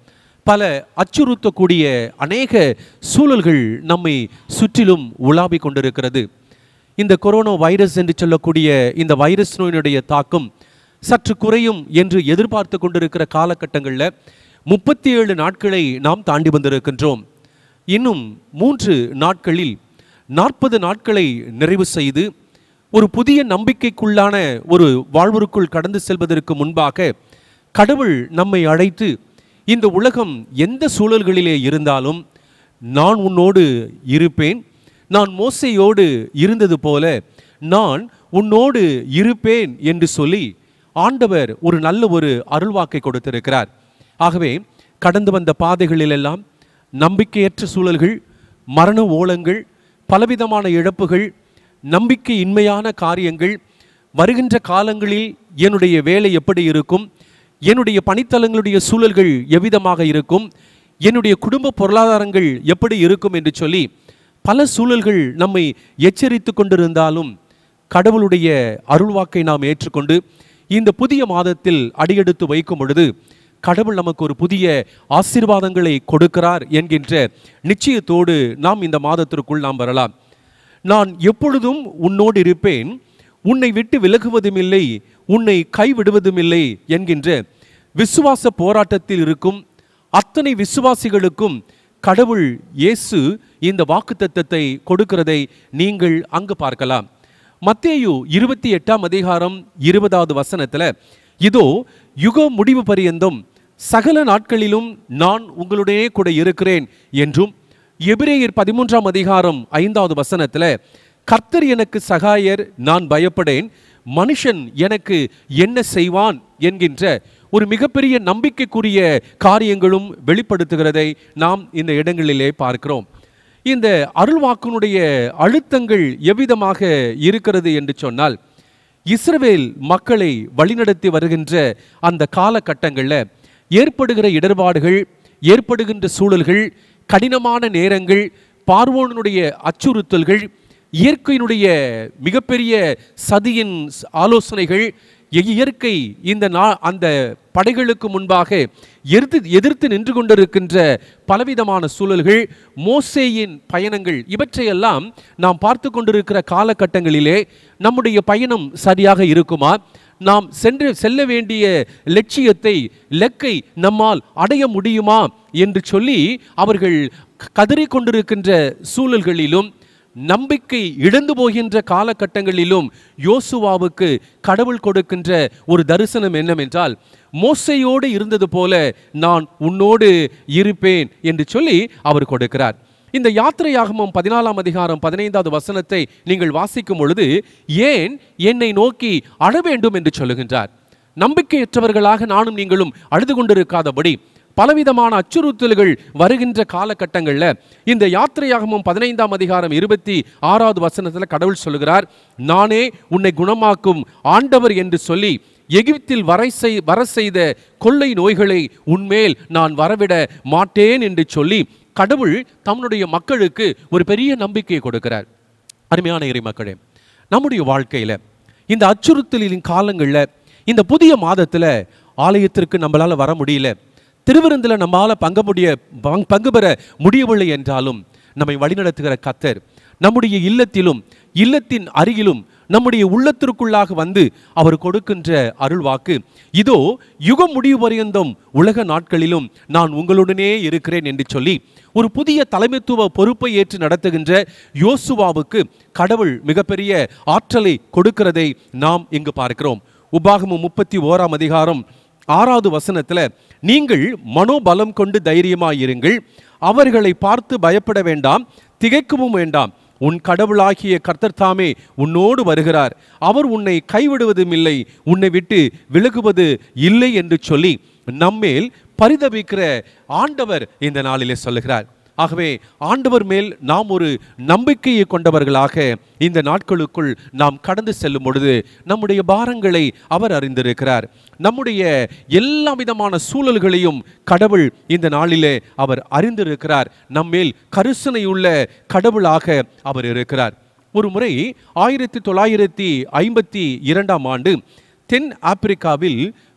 பல அச்சுறுத்தக்கூடிய அநேக சூழல்கள் நம்மை சுற்றிலும் உலாவிக் கொண்டிருக்கிறது இந்த கொரோனா வைரஸ் என்று சொல்லக்கூடிய இந்த வைரஸ் நோயினுடைய தாக்கம் சற்று குறையும் என்று எதிர்பார்த்து கொண்டிருக்கிற காலகட்டங்களில் முப்பத்தி ஏழு நாட்களை நாம் தாண்டி வந்திருக்கின்றோம் இன்னும் மூன்று நாட்களில் நாற்பது நாட்களை நிறைவு செய்து ஒரு புதிய நம்பிக்கைக்குள்ளான ஒரு வாழ்விற்குள் கடந்து செல்வதற்கு முன்பாக கடவுள் நம்மை அழைத்து இந்த உலகம் எந்த சூழல்களிலே இருந்தாலும் நான் உன்னோடு இருப்பேன் நான் மோசையோடு இருந்தது போல நான் உன்னோடு இருப்பேன் என்று சொல்லி ஆண்டவர் ஒரு நல்ல ஒரு அருள்வாக்கை கொடுத்திருக்கிறார் ஆகவே கடந்து வந்த பாதைகளிலெல்லாம் நம்பிக்கையற்ற சூழல்கள் மரண ஓலங்கள் பலவிதமான இழப்புகள் நம்பிக்கையின்மையான காரியங்கள் வருகின்ற காலங்களில் என்னுடைய வேலை எப்படி இருக்கும் என்னுடைய பணித்தலங்களுடைய சூழல்கள் எவ்விதமாக இருக்கும் என்னுடைய குடும்ப பொருளாதாரங்கள் எப்படி இருக்கும் என்று சொல்லி பல சூழல்கள் நம்மை எச்சரித்து கொண்டிருந்தாலும் கடவுளுடைய அருள்வாக்கை நாம் ஏற்றுக்கொண்டு இந்த புதிய மாதத்தில் அடியெடுத்து வைக்கும் பொழுது கடவுள் நமக்கு ஒரு புதிய ஆசீர்வாதங்களை கொடுக்கிறார் என்கின்ற நிச்சயத்தோடு நாம் இந்த மாதத்திற்குள் நாம் வரலாம் நான் எப்பொழுதும் உன்னோடு இருப்பேன் உன்னை விட்டு விலகுவதும் இல்லை உன்னை கைவிடுவதும் இல்லை என்கின்ற விசுவாச போராட்டத்தில் இருக்கும் அத்தனை விசுவாசிகளுக்கும் கடவுள் இயேசு இந்த வாக்குத்தத்தத்தை கொடுக்கிறதை நீங்கள் அங்கு பார்க்கலாம் மத்தேயு இருபத்தி எட்டாம் அதிகாரம் இருபதாவது வசனத்துல இதோ யுக முடிவு பரியந்தம் சகல நாட்களிலும் நான் உங்களுடைய கூட இருக்கிறேன் என்றும் எபிரேயர் பதிமூன்றாம் அதிகாரம் ஐந்தாவது வசனத்துல கர்த்தர் எனக்கு சகாயர் நான் பயப்படேன் மனுஷன் எனக்கு என்ன செய்வான் என்கின்ற ஒரு மிகப்பெரிய நம்பிக்கைக்குரிய காரியங்களும் வெளிப்படுத்துகிறதை நாம் இந்த இடங்களிலே பார்க்கிறோம் இந்த அருள்வாக்கினுடைய அழுத்தங்கள் எவ்விதமாக இருக்கிறது என்று சொன்னால் இஸ்ரவேல் மக்களை வழிநடத்தி வருகின்ற அந்த காலகட்டங்களில் ஏற்படுகிற இடர்பாடுகள் ஏற்படுகின்ற சூழல்கள் கடினமான நேரங்கள் பார்வோனுடைய அச்சுறுத்தல்கள் இயற்கையினுடைய மிகப்பெரிய சதியின் ஆலோசனைகள் இயற்கை இந்த நா அந்த படைகளுக்கு முன்பாக எதிர்த்து எதிர்த்து நின்று கொண்டிருக்கின்ற பலவிதமான சூழல்கள் மோசேயின் பயணங்கள் இவற்றையெல்லாம் நாம் பார்த்து கொண்டிருக்கிற காலகட்டங்களிலே நம்முடைய பயணம் சரியாக இருக்குமா நாம் சென்று செல்ல வேண்டிய லட்சியத்தை இலக்கை நம்மால் அடைய முடியுமா என்று சொல்லி அவர்கள் கதறிக் கொண்டிருக்கின்ற சூழல்களிலும் நம்பிக்கை இழந்து போகின்ற காலகட்டங்களிலும் யோசுவாவுக்கு கடவுள் கொடுக்கின்ற ஒரு தரிசனம் என்னவென்றால் மோசையோடு இருந்தது போல நான் உன்னோடு இருப்பேன் என்று சொல்லி அவர் கொடுக்கிறார் இந்த யாத்திரையாகமம் பதினாலாம் அதிகாரம் பதினைந்தாவது வசனத்தை நீங்கள் வாசிக்கும் பொழுது ஏன் என்னை நோக்கி அழ வேண்டும் என்று சொல்லுகின்றார் நம்பிக்கையற்றவர்களாக நானும் நீங்களும் அழுது கொண்டிருக்காதபடி பலவிதமான அச்சுறுத்தல்கள் வருகின்ற காலகட்டங்களில் இந்த யாத்திரையாகமும் பதினைந்தாம் அதிகாரம் இருபத்தி ஆறாவது வசனத்தில் கடவுள் சொல்லுகிறார் நானே உன்னை குணமாக்கும் ஆண்டவர் என்று சொல்லி எகிப்தில் வரை செய் வர செய்த கொள்ளை நோய்களை உன்மேல் நான் வரவிட மாட்டேன் என்று சொல்லி கடவுள் தம்முடைய மக்களுக்கு ஒரு பெரிய நம்பிக்கையை கொடுக்கிறார் அருமையான இறை மக்களே நம்முடைய வாழ்க்கையில் இந்த அச்சுறுத்தலின் காலங்களில் இந்த புதிய மாதத்தில் ஆலயத்திற்கு நம்மளால் வர முடியல திருவிருந்தில் நம்மால் பங்கு முடிய பங்- பங்கு பெற முடியவில்லை என்றாலும் நம்மை வழிநடத்துகிற கத்தர் நம்முடைய இல்லத்திலும் இல்லத்தின் அருகிலும் நம்முடைய உள்ளத்திற்குள்ளாக வந்து அவர் கொடுக்கின்ற அருள்வாக்கு இதோ யுகம் முடிவு பரியந்தம் உலக நாட்களிலும் நான் உங்களுடனே இருக்கிறேன் என்று சொல்லி ஒரு புதிய தலைமைத்துவ பொறுப்பை ஏற்று நடத்துகின்ற யோசுவாவுக்கு கடவுள் மிகப்பெரிய ஆற்றலை கொடுக்கிறதை நாம் இங்கு பார்க்கிறோம் உபாகமம் முப்பத்தி ஓராம் அதிகாரம் ஆறாவது வசனத்துல நீங்கள் மனோபலம் கொண்டு தைரியமாயிருங்கள் அவர்களை பார்த்து பயப்பட வேண்டாம் திகைக்கவும் வேண்டாம் உன் கடவுளாகிய கர்த்தர் தாமே உன்னோடு வருகிறார் அவர் உன்னை கைவிடுவதும் இல்லை உன்னை விட்டு விலகுவது இல்லை என்று சொல்லி நம்மேல் பரிதபிக்கிற ஆண்டவர் இந்த நாளிலே சொல்லுகிறார் ஆகவே ஆண்டவர் மேல் நாம் ஒரு நம்பிக்கையை கொண்டவர்களாக இந்த நாட்களுக்குள் நாம் கடந்து செல்லும் பொழுது நம்முடைய பாரங்களை அவர் அறிந்திருக்கிறார் நம்முடைய எல்லா விதமான சூழல்களையும் கடவுள் இந்த நாளிலே அவர் அறிந்திருக்கிறார் நம்மேல் கருசனையுள்ள கடவுளாக அவர் இருக்கிறார் ஒரு முறை ஆயிரத்தி தொள்ளாயிரத்தி ஐம்பத்தி இரண்டாம் ஆண்டு தென் ஆப்பிரிக்காவில்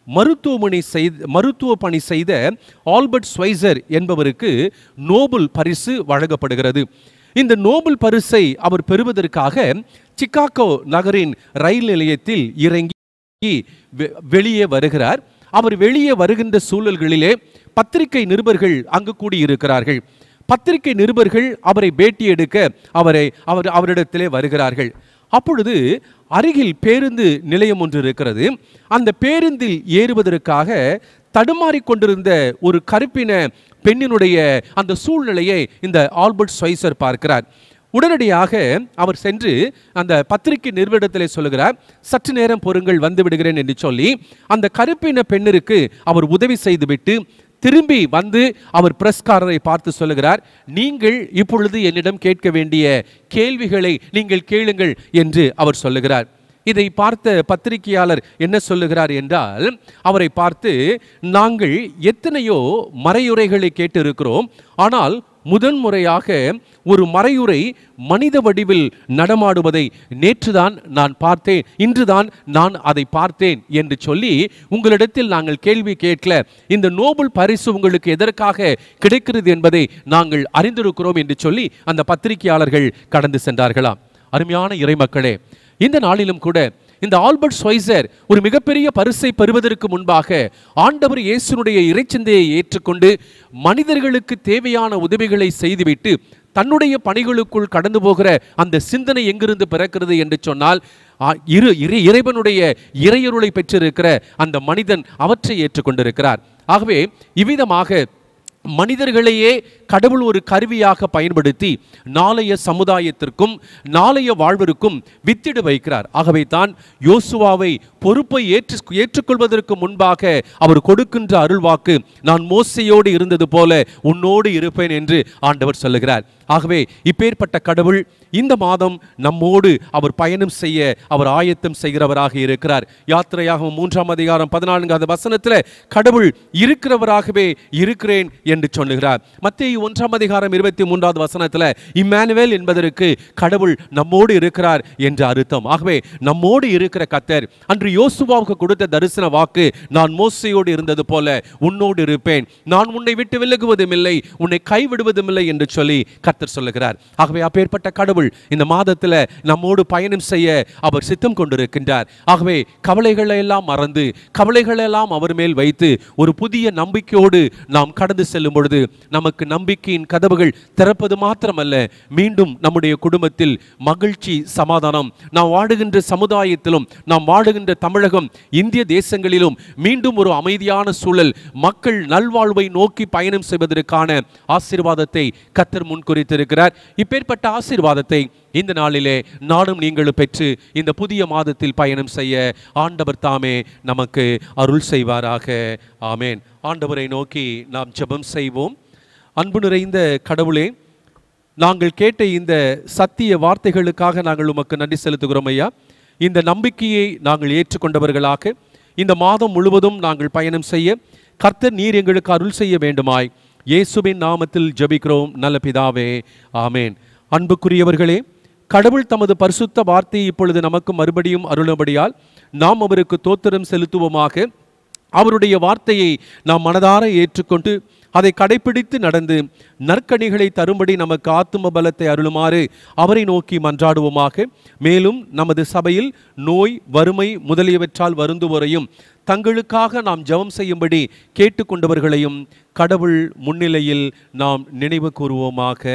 மருத்துவமனை செய்த மருத்துவ பணி செய்த ஆல்பர்ட் ஸ்வைசர் என்பவருக்கு நோபல் பரிசு வழங்கப்படுகிறது இந்த நோபல் பரிசை அவர் பெறுவதற்காக சிக்காகோ நகரின் ரயில் நிலையத்தில் இறங்கி வெ- வெளியே வருகிறார் அவர் வெளியே வருகின்ற சூழல்களிலே பத்திரிகை நிருபர்கள் அங்கு கூடியிருக்கிறார்கள் பத்திரிகை நிருபர்கள் அவரை பேட்டி எடுக்க அவரை அவர் அவரிடத்திலே வருகிறார்கள் அப்பொழுது அருகில் பேருந்து நிலையம் ஒன்று இருக்கிறது அந்த பேருந்தில் ஏறுவதற்காக தடுமாறிக் கொண்டிருந்த ஒரு கருப்பின பெண்ணினுடைய அந்த சூழ்நிலையை இந்த ஆல்பர்ட் ஸ்வைசர் பார்க்கிறார் உடனடியாக அவர் சென்று அந்த பத்திரிகை நிறுவனத்திலே சொல்லுகிறார் சற்று நேரம் பொறுங்கள் வந்து விடுகிறேன் என்று சொல்லி அந்த கருப்பின பெண்ணிற்கு அவர் உதவி செய்துவிட்டு திரும்பி வந்து அவர் பிரஸ்காரரை பார்த்து சொல்லுகிறார் நீங்கள் இப்பொழுது என்னிடம் கேட்க வேண்டிய கேள்விகளை நீங்கள் கேளுங்கள் என்று அவர் சொல்லுகிறார் இதை பார்த்த பத்திரிகையாளர் என்ன சொல்லுகிறார் என்றால் அவரை பார்த்து நாங்கள் எத்தனையோ மறையுரைகளை கேட்டிருக்கிறோம் ஆனால் முதன்முறையாக ஒரு மறையுரை மனித வடிவில் நடமாடுவதை நேற்றுதான் நான் பார்த்தேன் இன்றுதான் நான் அதை பார்த்தேன் என்று சொல்லி உங்களிடத்தில் நாங்கள் கேள்வி கேட்கல இந்த நோபல் பரிசு உங்களுக்கு எதற்காக கிடைக்கிறது என்பதை நாங்கள் அறிந்திருக்கிறோம் என்று சொல்லி அந்த பத்திரிகையாளர்கள் கடந்து சென்றார்களாம் அருமையான இறைமக்களே இந்த நாளிலும் கூட இந்த ஆல்பர்ட் ஸ்வைசர் ஒரு மிகப்பெரிய பரிசை பெறுவதற்கு முன்பாக ஆண்டவர் இயேசுனுடைய இறைச்சிந்தையை ஏற்றுக்கொண்டு மனிதர்களுக்கு தேவையான உதவிகளை செய்துவிட்டு தன்னுடைய பணிகளுக்குள் கடந்து போகிற அந்த சிந்தனை எங்கிருந்து பிறக்கிறது என்று சொன்னால் ஆ, இரு இறை இறைவனுடைய இறையருளை பெற்றிருக்கிற அந்த மனிதன் அவற்றை ஏற்றுக்கொண்டிருக்கிறார் ஆகவே இவ்விதமாக மனிதர்களையே கடவுள் ஒரு கருவியாக பயன்படுத்தி நாளைய சமுதாயத்திற்கும் நாளைய வாழ்விற்கும் வித்திடு வைக்கிறார் ஆகவே தான் யோசுவாவை பொறுப்பை ஏற்று ஏற்றுக்கொள்வதற்கு முன்பாக அவர் கொடுக்கின்ற அருள்வாக்கு நான் மோசையோடு இருந்தது போல உன்னோடு இருப்பேன் என்று ஆண்டவர் சொல்லுகிறார் ஆகவே இப்பேற்பட்ட கடவுள் இந்த மாதம் நம்மோடு அவர் பயணம் செய்ய அவர் ஆயத்தம் செய்கிறவராக இருக்கிறார் யாத்திரையாக மூன்றாம் அதிகாரம் பதினான்காவது வசனத்தில் கடவுள் இருக்கிறவராகவே இருக்கிறேன் என்று சொல்லுகிறார் மத்திய ஒன்றாம் அதிகாரம் இருபத்தி மூன்றாவது வசனத்தில் இம்மானுவேல் என்பதற்கு கடவுள் நம்மோடு இருக்கிறார் என்று அர்த்தம் ஆகவே நம்மோடு இருக்கிற கத்தர் அன்று யோசுவாவுக்கு கொடுத்த தரிசன வாக்கு நான் மோசையோடு இருந்தது போல உன்னோடு இருப்பேன் நான் உன்னை விட்டு விலகுவதும் இல்லை உன்னை கைவிடுவதும் இல்லை என்று சொல்லி கர்த்தர் சொல்லுகிறார் ஆகவே அப்பேற்பட்ட கடவுள் இந்த மாதத்தில் நம்மோடு பயணம் செய்ய அவர் சித்தம் கொண்டிருக்கின்றார் ஆகவே கவலைகளை எல்லாம் மறந்து கவலைகளை எல்லாம் அவர் மேல் வைத்து ஒரு புதிய நம்பிக்கையோடு நாம் கடந்து செல்லும் பொழுது நமக்கு நம்பிக்கையின் கதவுகள் திறப்பது மாத்திரமல்ல மீண்டும் நம்முடைய குடும்பத்தில் மகிழ்ச்சி சமாதானம் நாம் வாழுகின்ற சமுதாயத்திலும் நாம் வாழுகின்ற தமிழகம் இந்திய தேசங்களிலும் மீண்டும் ஒரு அமைதியான சூழல் மக்கள் நல்வாழ்வை நோக்கி பயணம் செய்வதற்கான ஆசீர்வாதத்தை கத்தர் முன்குறித்திருக்கிறார் இப்பேற்பட்ட ஆசீர்வாதத்தை இந்த நாளிலே நானும் நீங்களும் பெற்று இந்த புதிய மாதத்தில் பயணம் செய்ய ஆண்டவர் தாமே நமக்கு அருள் செய்வாராக ஆமேன் ஆண்டவரை நோக்கி நாம் ஜெபம் செய்வோம் அன்பு நிறைந்த கடவுளே நாங்கள் கேட்ட இந்த சத்திய வார்த்தைகளுக்காக நாங்கள் உமக்கு நன்றி செலுத்துகிறோம் ஐயா இந்த நம்பிக்கையை நாங்கள் ஏற்றுக்கொண்டவர்களாக இந்த மாதம் முழுவதும் நாங்கள் பயணம் செய்ய கர்த்தர் நீர் எங்களுக்கு அருள் செய்ய வேண்டுமாய் இயேசுவின் நாமத்தில் ஜெபிக்கிறோம் நல்ல பிதாவே ஆமேன் அன்புக்குரியவர்களே கடவுள் தமது பரிசுத்த வார்த்தையை இப்பொழுது நமக்கு மறுபடியும் அருளும்படியால் நாம் அவருக்கு தோத்திரம் செலுத்துவோமாக அவருடைய வார்த்தையை நாம் மனதார ஏற்றுக்கொண்டு அதை கடைபிடித்து நடந்து நற்கனிகளை தரும்படி நமக்கு ஆத்தும பலத்தை அருளுமாறு அவரை நோக்கி மன்றாடுவோமாக மேலும் நமது சபையில் நோய் வறுமை முதலியவற்றால் வருந்துவோரையும் தங்களுக்காக நாம் ஜெபம் செய்யும்படி கேட்டுக்கொண்டவர்களையும் கடவுள் முன்னிலையில் நாம் நினைவு கூறுவோமாக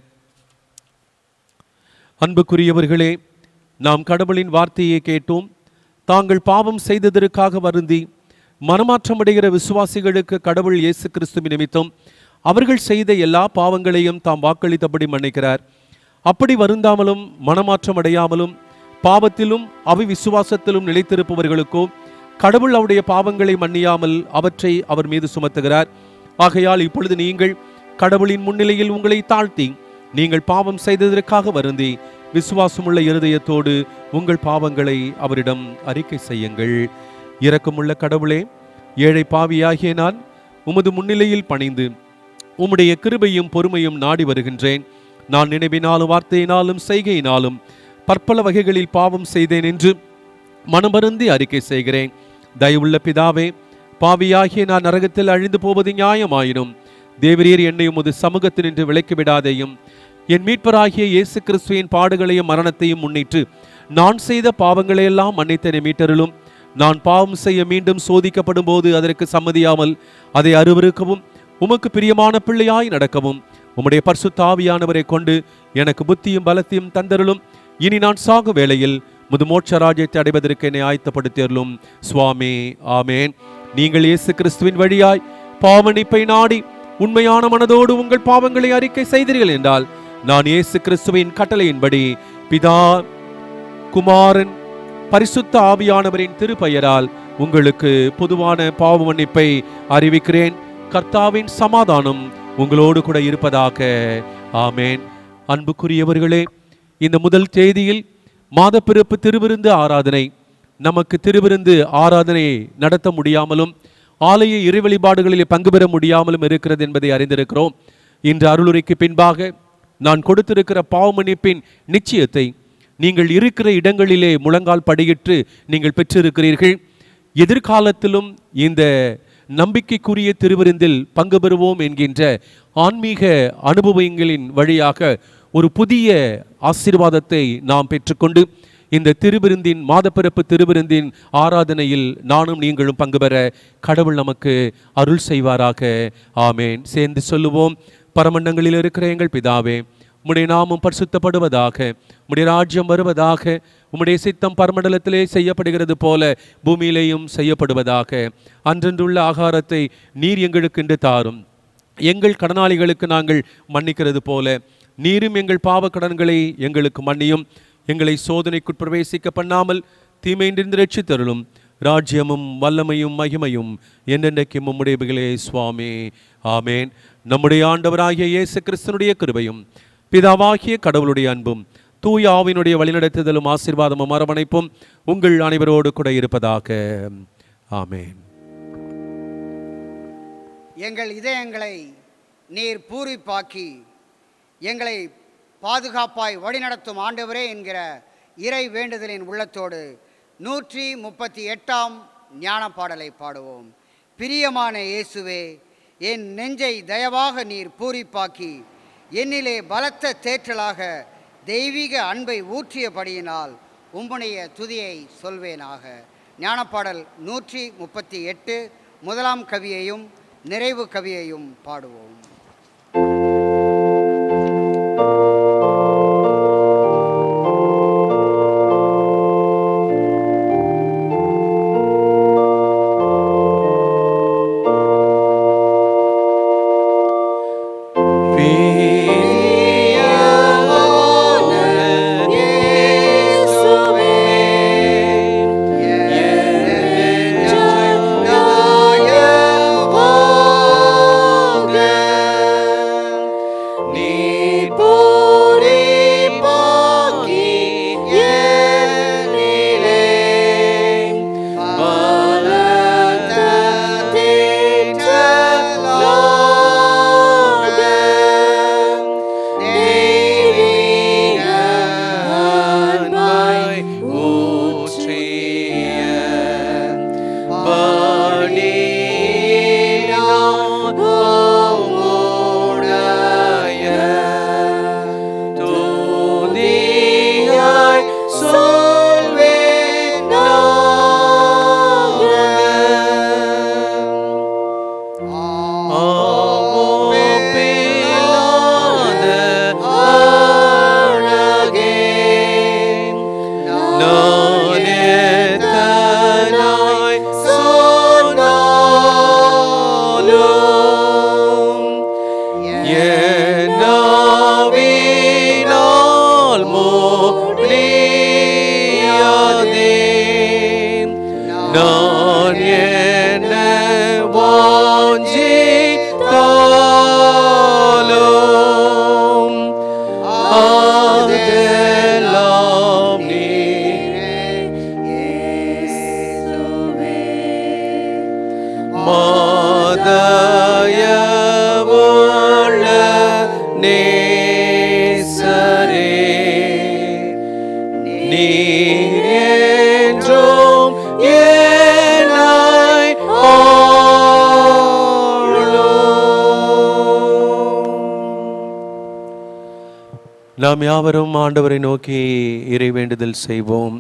அன்புக்குரியவர்களே நாம் கடவுளின் வார்த்தையை கேட்டோம் தாங்கள் பாவம் செய்ததற்காக வருந்தி மனமாற்றமடைகிற விசுவாசிகளுக்கு கடவுள் இயேசு கிறிஸ்து நிமித்தம் அவர்கள் செய்த எல்லா பாவங்களையும் தாம் வாக்களித்தபடி மன்னிக்கிறார் அப்படி வருந்தாமலும் மனமாற்றம் அடையாமலும் பாவத்திலும் அவி விசுவாசத்திலும் நிலைத்திருப்பவர்களுக்கோ கடவுள் அவருடைய பாவங்களை மன்னியாமல் அவற்றை அவர் மீது சுமத்துகிறார் ஆகையால் இப்பொழுது நீங்கள் கடவுளின் முன்னிலையில் உங்களை தாழ்த்தி நீங்கள் பாவம் செய்ததற்காக வருந்தி விசுவாசமுள்ள இருதயத்தோடு உங்கள் பாவங்களை அவரிடம் அறிக்கை செய்யுங்கள் இரக்கமுள்ள கடவுளே ஏழை பாவியாகிய நான் உமது முன்னிலையில் பணிந்து உம்முடைய கிருபையும் பொறுமையும் நாடி வருகின்றேன் நான் நினைவினாலும் வார்த்தையினாலும் செய்கையினாலும் பற்பல வகைகளில் பாவம் செய்தேன் என்று மனமருந்தி அறிக்கை செய்கிறேன் தயவுள்ள பிதாவே பாவியாகிய நான் நரகத்தில் அழிந்து போவது நியாயமாயினும் தேவரீர் என்னை உமது சமூகத்தினின்று விலக்கி விடாதேயும் என் மீட்பராகிய இயேசு கிறிஸ்துவின் பாடுகளையும் மரணத்தையும் முன்னிட்டு நான் செய்த பாவங்களையெல்லாம் மன்னித்தனை மீட்டருளும் நான் பாவம் செய்ய மீண்டும் சோதிக்கப்படும் போது அதற்கு சம்மதியாமல் அதை அருவருக்கவும் உமக்கு பிரியமான பிள்ளையாய் நடக்கவும் உம்முடைய பரிசுத்தாவியானவரை கொண்டு எனக்கு புத்தியும் பலத்தையும் தந்தருளும் இனி நான் சாகும் வேளையில் முது மோட்ச ராஜ்யத்தை அடைவதற்கு என்னை ஆயத்தப்படுத்தியருளும் சுவாமி ஆமேன் நீங்கள் இயேசு கிறிஸ்துவின் வழியாய் பாவனிப்பை நாடி உண்மையான மனதோடு உங்கள் பாவங்களை அறிக்கை செய்தீர்கள் என்றால் நான் இயேசு கிறிஸ்துவின் கட்டளையின்படி பிதா குமாரன் பரிசுத்த ஆவியானவரின் திருப்பெயரால் உங்களுக்கு பொதுவான பாவ மன்னிப்பை அறிவிக்கிறேன் கர்த்தாவின் சமாதானம் உங்களோடு கூட இருப்பதாக ஆமேன் அன்புக்குரியவர்களே இந்த முதல் தேதியில் மாதப்பிறப்பு திருவிருந்து ஆராதனை நமக்கு திருவிருந்து ஆராதனையை நடத்த முடியாமலும் ஆலய இறை வழிபாடுகளில் பங்கு பெற முடியாமலும் இருக்கிறது என்பதை அறிந்திருக்கிறோம் இன்று அருளுரைக்கு பின்பாக நான் கொடுத்திருக்கிற பாவமன்னிப்பின் நிச்சயத்தை நீங்கள் இருக்கிற இடங்களிலே முழங்கால் படியிட்டு நீங்கள் பெற்றிருக்கிறீர்கள் எதிர்காலத்திலும் இந்த நம்பிக்கைக்குரிய திருவிருந்தில் பங்கு பெறுவோம் என்கின்ற ஆன்மீக அனுபவங்களின் வழியாக ஒரு புதிய ஆசீர்வாதத்தை நாம் பெற்றுக்கொண்டு இந்த திருவிருந்தின் மாதப்பிறப்பு திருவிருந்தின் ஆராதனையில் நானும் நீங்களும் பங்கு பெற கடவுள் நமக்கு அருள் செய்வாராக ஆமேன் சேர்ந்து சொல்லுவோம் பரமண்டங்களில் இருக்கிற எங்கள் பிதாவே உம்முடைய நாமம் பரிசுத்தப்படுவதாக உம்முடைய ராஜ்யம் வருவதாக உம்முடைய சித்தம் பரமண்டலத்திலே செய்யப்படுகிறது போல பூமியிலேயும் செய்யப்படுவதாக அன்றன்றுள்ள ஆகாரத்தை நீர் எங்களுக்கு இன்று தாரும் எங்கள் கடனாளிகளுக்கு நாங்கள் மன்னிக்கிறது போல நீரும் எங்கள் பாவ கடன்களை எங்களுக்கு மன்னியும் எங்களை சோதனைக்குட் பிரவேசிக்க பண்ணாமல் தீமையின்றிருந்து ரட்சித்தருளும் ராஜ்யமும் வல்லமையும் மகிமையும் என்னென்றைக்கும் உம்முடையவைகளே சுவாமி ஆமேன் நம்முடைய ஆண்டவராகிய இயேசு கிறிஸ்தனுடைய கிருபையும் பிதாவாகிய கடவுளுடைய அன்பும் தூய ஆவினுடைய வழிநடத்துதலும் ஆசீர்வாதமும் அரவணைப்பும் உங்கள் அனைவரோடு கூட இருப்பதாக ஆமேன் எங்கள் இதயங்களை நீர் பூரிப்பாக்கி எங்களை பாதுகாப்பாய் வழிநடத்தும் ஆண்டவரே என்கிற இறை வேண்டுதலின் உள்ளத்தோடு நூற்றி முப்பத்தி எட்டாம் ஞான பாடலை பாடுவோம் பிரியமான இயேசுவே என் நெஞ்சை தயவாக நீர் பூரிப்பாக்கி என்னிலே பலத்த தேற்றலாக தெய்வீக அன்பை ஊற்றியபடியினால் உம்முடைய துதியை சொல்வேனாக ஞானப்பாடல் நூற்றி முப்பத்தி எட்டு முதலாம் கவியையும் நிறைவு கவியையும் பாடுவோம் நான் என்ன வாஞ்சித்தாலும் அதெல்லாம் நீரே மாதயவுள்ள நேசரே நீர் என்றும் எனக்காக நாம் யாவரும் ஆண்டவரை நோக்கி இறை வேண்டுதல் செய்வோம்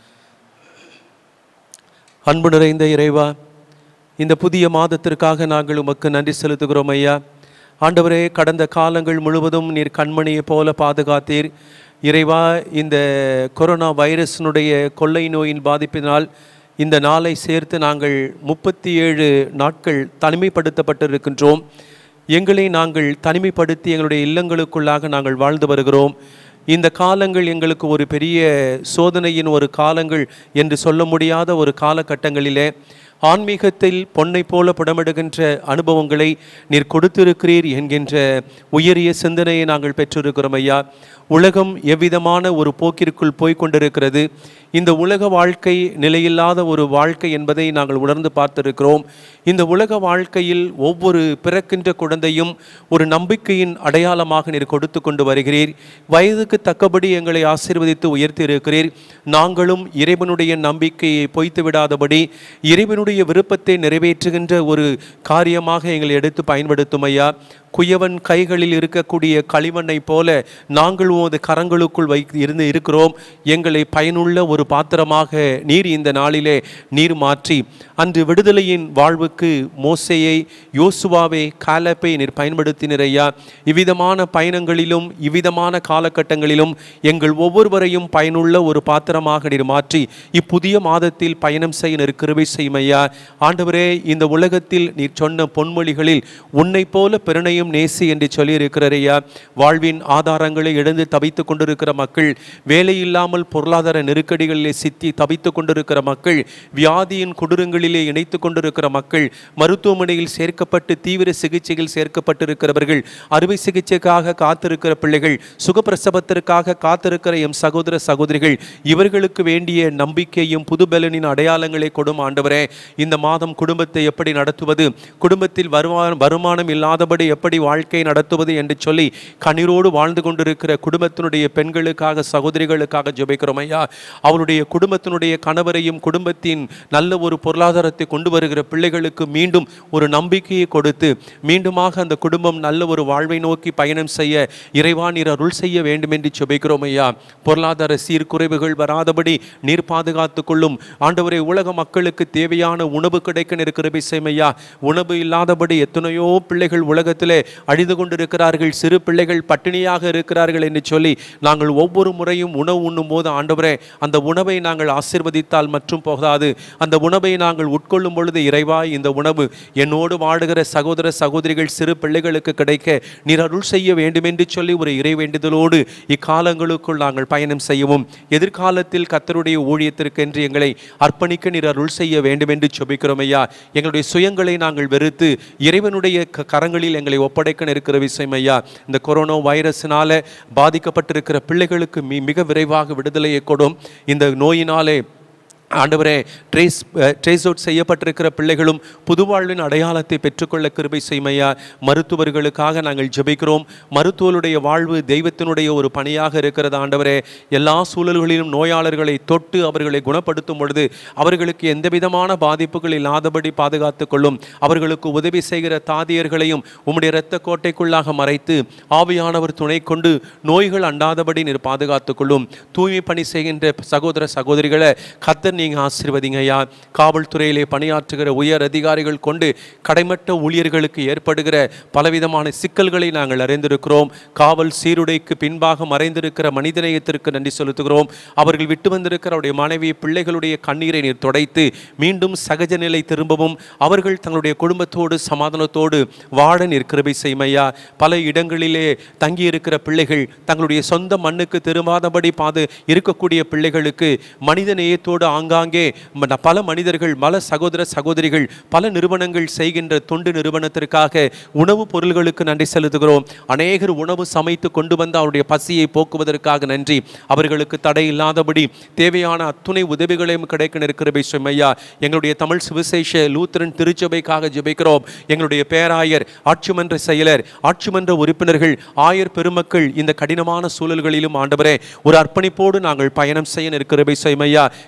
அன்பு நிறைந்த இறைவா இந்த புதிய மாதத்திற்காக நாங்கள் உமக்கு நன்றி செலுத்துகிறோம் ஐயா ஆண்டவரே கடந்த காலங்கள் முழுவதும் நீர் கண்மணியைப் போல பாதுகாத்தீர் இறைவா இந்த கொரோனா வைரஸினுடைய கொள்ளை நோயின் பாதிப்பினால் இந்த நாளை சேர்த்து நாங்கள் முப்பத்தி ஏழு நாட்கள் தனிமைப்படுத்தப்பட்டிருக்கின்றோம் எங்களை நாங்கள் தனிமைப்படுத்தி எங்களுடைய இல்லங்களுக்குள்ளாக நாங்கள் வாழ்ந்து வருகிறோம் இந்த காலங்கள் எங்களுக்கு ஒரு பெரிய சோதனையின் ஒரு காலங்கள் என்று சொல்ல முடியாத ஒரு காலகட்டங்களிலே ஆன்மீகத்தில் பொன்னை போல புடமிடுகின்ற அனுபவங்களை நீர் கொடுத்திருக்கிறீர் என்கின்ற உயரிய சிந்தனையை நாங்கள் பெற்றிருக்கிறோம் ஐயா உலகம் எவ்விதமான ஒரு போக்கிற்குள் போய்க் கொண்டிருக்கிறது இந்த உலக வாழ்க்கை நிலையில்லாத ஒரு வாழ்க்கை என்பதை நாங்கள் உணர்ந்து பார்த்திருக்கிறோம் இந்த உலக வாழ்க்கையில் ஒவ்வொரு பிறக்கின்ற குழந்தையும் ஒரு நம்பிக்கையின் அடையாளமாக நீர் கொடுத்து கொண்டு வருகிறீர் வயதுக்கு தக்கபடி எங்களை ஆசீர்வதித்து உயர்த்தி இருக்கிறீர் நாங்களும் இறைவனுடைய நம்பிக்கையை பொய்த்து விடாதபடி இறைவனுடைய விருப்பத்தை நிறைவேற்றுகின்ற ஒரு காரியமாக எங்களை எடுத்து பயன்படுத்தும் ஐயா குயவன் கைகளில் இருக்கக்கூடிய களிமண்ணை போல நாங்கள் உமது கரங்களுக்குள் வை இருந்து இருக்கிறோம் எங்களை பயனுள்ள ஒரு பாத்திரமாக நீர் இந்த நாளிலே நீர் மாற்றி அன்று விடுதலையின் வாழ்வுக்கு மோசையை யோசுவாவை காலப்பை நீர் பயன்படுத்தினர் ஐயா இவ்விதமான பயணங்களிலும் இவ்விதமான காலகட்டங்களிலும் எங்கள் ஒவ்வொருவரையும் பயனுள்ள ஒரு பாத்திரமாக நீர் மாற்றி இப்புதிய மாதத்தில் பயணம் செய்ய நீர் கிருபை செய்யும் ஐயா ஆண்டவரே இந்த உலகத்தில் நீர் சொன்ன பொன்மொழிகளில் உன்னை போல பெருணையும் நேசி என்று சொல்லியிருக்கிறார் ஐயா வாழ்வின் ஆதாரங்களை இழந்து தவித்துக் கொண்டிருக்கிற மக்கள் வேலை இல்லாமல் பொருளாதார நெருக்கடிகளிலே சித்தி தவித்துக் கொண்டிருக்கிற மக்கள் வியாதியின் கொடூரங்களிலே இணைத்து கொண்டிருக்கிற மக்கள் மருத்துவமனையில் சேர்க்கப்பட்டு தீவிர சிகிச்சையில் சேர்க்கப்பட்டிருக்கிறவர்கள் அறுவை சிகிச்சைக்காக காத்திருக்கிற பிள்ளைகள் சுகப்பிரசவத்திற்காக காத்திருக்கிற எம் சகோதர சகோதரிகள் இவர்களுக்கு வேண்டிய நம்பிக்கையும் புதுபலனின் அடையாளங்களை கொடும் ஆண்டவரே இந்த மாதம் குடும்பத்தை எப்படி நடத்துவது குடும்பத்தில் வருமானம் வருமானம் இல்லாதபடி எப்படி வாழ்க்கை நடத்துவது என்று சொல்லி கண்ணீரோடு வாழ்ந்து கொண்டிருக்கிற குடும்பத்தினுடைய பெண்களுக்காக சகோதரிகளுக்காக ஜெபிக்கிறோம் ஐயா அவருடைய குடும்பத்தினுடைய கணவரையும் குடும்பத்தின் நல்ல ஒரு பொருளாதாரத்தை கொண்டு வருகிற பிள்ளைகளுக்கு மீண்டும் ஒரு நம்பிக்கையை கொடுத்து மீண்டுமாக அந்த குடும்பம் நல்ல ஒரு வாழ்வை நோக்கி பயணம் செய்ய இறைவா நீர் அருள் செய்ய வேண்டும் என்று ஜெபிக்கிறோம் ஐயா பொருளாதார சீர்குறைவுகள் வராதபடி நீர் பாதுகாத்துக் கொள்ளும் ஆண்டவரே உலக மக்களுக்கு தேவையான உணவு கிடைக்க இருக்கிற ஐயா உணவு இல்லாதபடி எத்தனையோ பிள்ளைகள் உலகத்திலே அழிந்து கொண்டிருக்கிறார்கள் சிறு பிள்ளைகள் பட்டினியாக இருக்கிறார்கள் என்று சொல்லி நாங்கள் ஒவ்வொரு முறையும் உணவு உண்ணும் போது ஆண்டவரே அந்த உணவை நாங்கள் ஆசிர்வதித்தால் மற்றும் போகாது அந்த உணவை நாங்கள் உட்கொள்ளும் பொழுது இறைவா இந்த உணவு என்னோடு வாடுகிற சகோதர சகோதரிகள் சிறு பிள்ளைகளுக்கு கிடைக்க நீர் அருள் செய்ய வேண்டும் என்று சொல்லி ஒரு இறை வேண்டுதலோடு இக்காலங்களுக்குள் நாங்கள் பயணம் செய்யவும் எதிர்காலத்தில் கத்தருடைய ஊழியத்திற்கென்று எங்களை அர்ப்பணிக்க நீர் அருள் செய்ய வேண்டும் என்று சொபிக்கிறோம் ஐயா எங்களுடைய சுயங்களை நாங்கள் வெறுத்து இறைவனுடைய க- கரங்களில் எங்களை ஒப்படைக்க இருக்கிற விஷயம் ஐயா இந்த கொரோனா வைரஸினால பாதிக்கப்பட்டிருக்கிற பிள்ளைகளுக்கு மி- மிக விரைவாக விடுதலையை கொடும் இந்த நோயினாலே ஆண்டவரே ட்ரேஸ் ட்ரேஸ் அவுட் செய்யப்பட்டிருக்கிற பிள்ளைகளும் புதுவாழ்வின் அடையாளத்தை பெற்றுக்கொள்ள கிருபை செய்மையா மருத்துவர்களுக்காக நாங்கள் ஜெபிக்கிறோம் மருத்துவருடைய வாழ்வு தெய்வத்தினுடைய ஒரு பணியாக இருக்கிறது ஆண்டவரே எல்லா சூழல்களிலும் நோயாளர்களை தொட்டு அவர்களை குணப்படுத்தும் பொழுது அவர்களுக்கு எந்த விதமான பாதிப்புகள் இல்லாதபடி பாதுகாத்துக் கொள்ளும் அவர்களுக்கு உதவி செய்கிற தாதியர்களையும் உம்முடைய இரத்த கோட்டைக்குள்ளாக மறைத்து ஆவியானவர் துணை கொண்டு நோய்கள் அண்டாதபடி நீர் பாதுகாத்துக் கொள்ளும் தூய்மை பணி செய்கின்ற சகோதர சகோதரிகளை கத்தர் நீங்க ஆசீர்வதிங்க ஐயா காவல்துறையிலே பணியாற்றுகிற உயர் அதிகாரிகள் கொண்டு கடைமட்ட ஊழியர்களுக்கு ஏற்படுகிற பலவிதமான சிக்கல்களை நாங்கள் அறிந்திருக்கிறோம் காவல் சீருடைக்கு பின்பாக மறைந்திருக்கிற மனிதநேயத்திற்கு நன்றி செலுத்துகிறோம் அவர்கள் விட்டு வந்திருக்கிற அவருடைய மனைவி பிள்ளைகளுடைய கண்ணீரை நீர் துடைத்து மீண்டும் சகஜ நிலை திரும்பவும் அவர்கள் தங்களுடைய குடும்பத்தோடு சமாதானத்தோடு வாழ நீர் கிருபை செய்மையா பல இடங்களிலே தங்கியிருக்கிற பிள்ளைகள் தங்களுடைய சொந்த மண்ணுக்கு திரும்பாதபடி பாது இருக்கக்கூடிய பிள்ளைகளுக்கு மனித நேயத்தோடு ஆங்காங்கே ம- பல மனிதர்கள் பல சகோதர சகோதரிகள் பல நிறுவனங்கள் செய்கின்ற தொண்டு நிறுவனத்திற்காக உணவுப் பொருள்களுக்கு நன்றி செலுத்துகிறோம் அநேகர் உணவு சமைத்து கொண்டு வந்து அவருடைய பசியை போக்குவதற்காக நன்றி அவர்களுக்கு தடை இல்லாதபடி தேவையான அத்துணை உதவிகளையும் கிடைக்க நிற்கிற ஐயா எங்களுடைய தமிழ் சுவிசேஷ லூத்தரன் திருச்சபைக்காக ஜெபிக்கிறோம் எங்களுடைய பேராயர் ஆட்சிமன்ற செயலர் ஆட்சிமன்ற உறுப்பினர்கள் ஆயர் பெருமக்கள் இந்த கடினமான சூழல்களிலும் ஆண்டவரே ஒரு அர்ப்பணிப்போடு நாங்கள் பயணம் செய்ய நிற்கிற ஐயா கிட்டத்தட்ட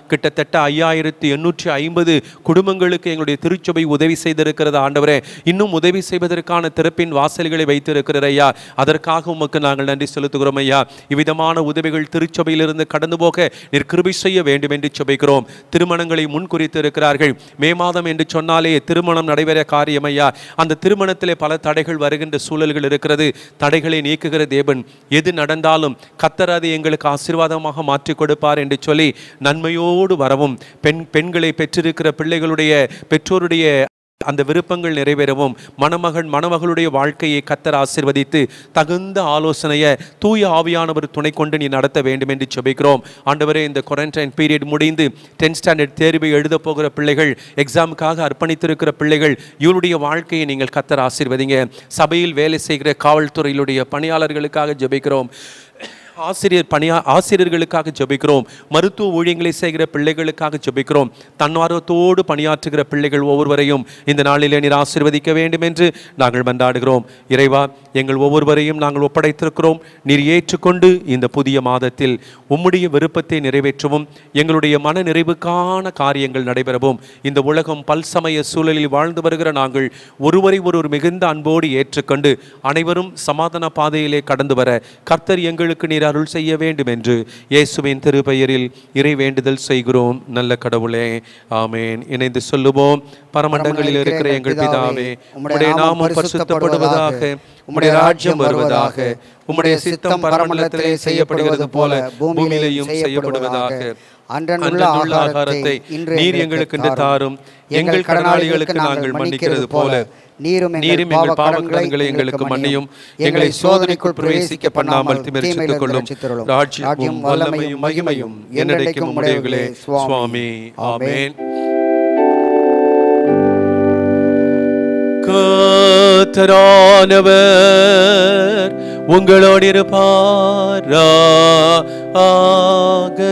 கிட்டத்தட்ட ஐயாயிரத்தி எண்ணூற்றி ஐம்பது குடும்பங்களுக்கு எங்களுடைய திருச்சபை உதவி செய்திருக்கிறது ஆண்டவரே இன்னும் உதவி செய்வதற்கான திறப்பின் வாசல்களை வைத்திருக்கிறார் ஐயா அதற்காக உமக்கு நாங்கள் நன்றி செலுத்துகிறோம் ஐயா இவ்விதமான உதவிகள் திருச்சபையிலிருந்து கடந்து போக நீர் கிருபை செய்ய வேண்டும் என்று செபிக்கிறோம் திருமணங்களை முன்குறித்து இருக்கிறார்கள் மே மாதம் என்று சொன்னாலே திருமணம் நடைபெற காரியம் ஐயா அந்த திருமணத்திலே பல தடைகள் வருகின்ற சூழல்கள் இருக்கிறது தடைகளை நீக்குகிற தேவன் எது நடந்தாலும் கத்தர் அதை எங்களுக்கு ஆசீர்வாதமாக மாற்றி கொடுப்பார் என்று சொல்லி நன்மையோடு வரவும் பெண் பெண்களை பெற்றிருக்கிற பிள்ளைகளுடைய பெற்றோருடைய அந்த விருப்பங்கள் நிறைவேறவும் மணமகன் மணமகளுடைய வாழ்க்கையை கத்தர் ஆசிர்வதித்து தகுந்த ஆலோசனையை தூய ஆவியானவர் துணை கொண்டு நீ நடத்த வேண்டும் என்று செபிக்கிறோம் ஆண்டவரே இந்த குவாரண்டைன் பீரியட் முடிந்து டென்த் ஸ்டாண்டர்ட் தேர்வை எழுத போகிற பிள்ளைகள் எக்ஸாமுக்காக அர்ப்பணித்திருக்கிற பிள்ளைகள் இவருடைய வாழ்க்கையை நீங்கள் கத்தர் ஆசீர்வதிங்க சபையில் வேலை செய்கிற காவல்துறையிலுடைய பணியாளர்களுக்காக ஜெபிக்கிறோம் ஆசிரியர் பணியா ஆசிரியர்களுக்காக ஜெபிக்கிறோம் மருத்துவ ஊழியங்களை செய்கிற பிள்ளைகளுக்காக ஜெபிக்கிறோம் தன்னார்வத்தோடு பணியாற்றுகிற பிள்ளைகள் ஒவ்வொருவரையும் இந்த நாளிலே நீர் ஆசீர்வதிக்க வேண்டும் என்று நாங்கள் மன்றாடுகிறோம் இறைவா எங்கள் ஒவ்வொருவரையும் நாங்கள் ஒப்படைத்திருக்கிறோம் நீர் ஏற்றுக்கொண்டு இந்த புதிய மாதத்தில் உம்முடைய விருப்பத்தை நிறைவேற்றவும் எங்களுடைய மன நிறைவுக்கான காரியங்கள் நடைபெறவும் இந்த உலகம் பல்சமய சூழலில் வாழ்ந்து வருகிற நாங்கள் ஒருவரை ஒருவர் மிகுந்த அன்போடு ஏற்றுக்கொண்டு அனைவரும் சமாதான பாதையிலே கடந்து வர கர்த்தர் எங்களுக்கு நீர் அருள் செய்ய வேண்டும் என்று இயேசுவின் திருப்பெயரில் இறை வேண்டுதல் செய்கிறோம் நல்ல கடவுளே ஆமேன் இணைந்து சொல்லுவோம் பரமண்டங்களில் இருக்கிற எங்கள் பிதாவே உம்முடைய நாமம் பரிசுத்தப்படுவதாக உம்முடைய ராஜ்யம் வருவதாக உம்முடைய சித்தம் பரமண்டலத்திலே செய்யப்படுகிறது போல பூமியிலேயும் செய்யப்படுவதாக அன்றன்றுள்ள அன்றன்றுள்ள ஆகாரத்தை நீர் எங்களுக்கு இன்று தாரும் எங்கள் கடனாளிகளுக்கு நாங்கள் மன்னிக்கிறது போல நீரும் நீரும் எங்கள் பாவ கடன்களை எங்களுக்கு மன்னியும் எங்களை சோதனைக்குள் பிரவேசிக்க பண்ணாமல் திமிர்ச்சித்துக் கொள்ளும் ராஜ்யமும் வல்லமையும் மகிமையும் என்னடைக்கும் உடையவர்களே சுவாமி ஆமென் கர்த்தரானவர் உங்களோடு இருப்பாரா ஆக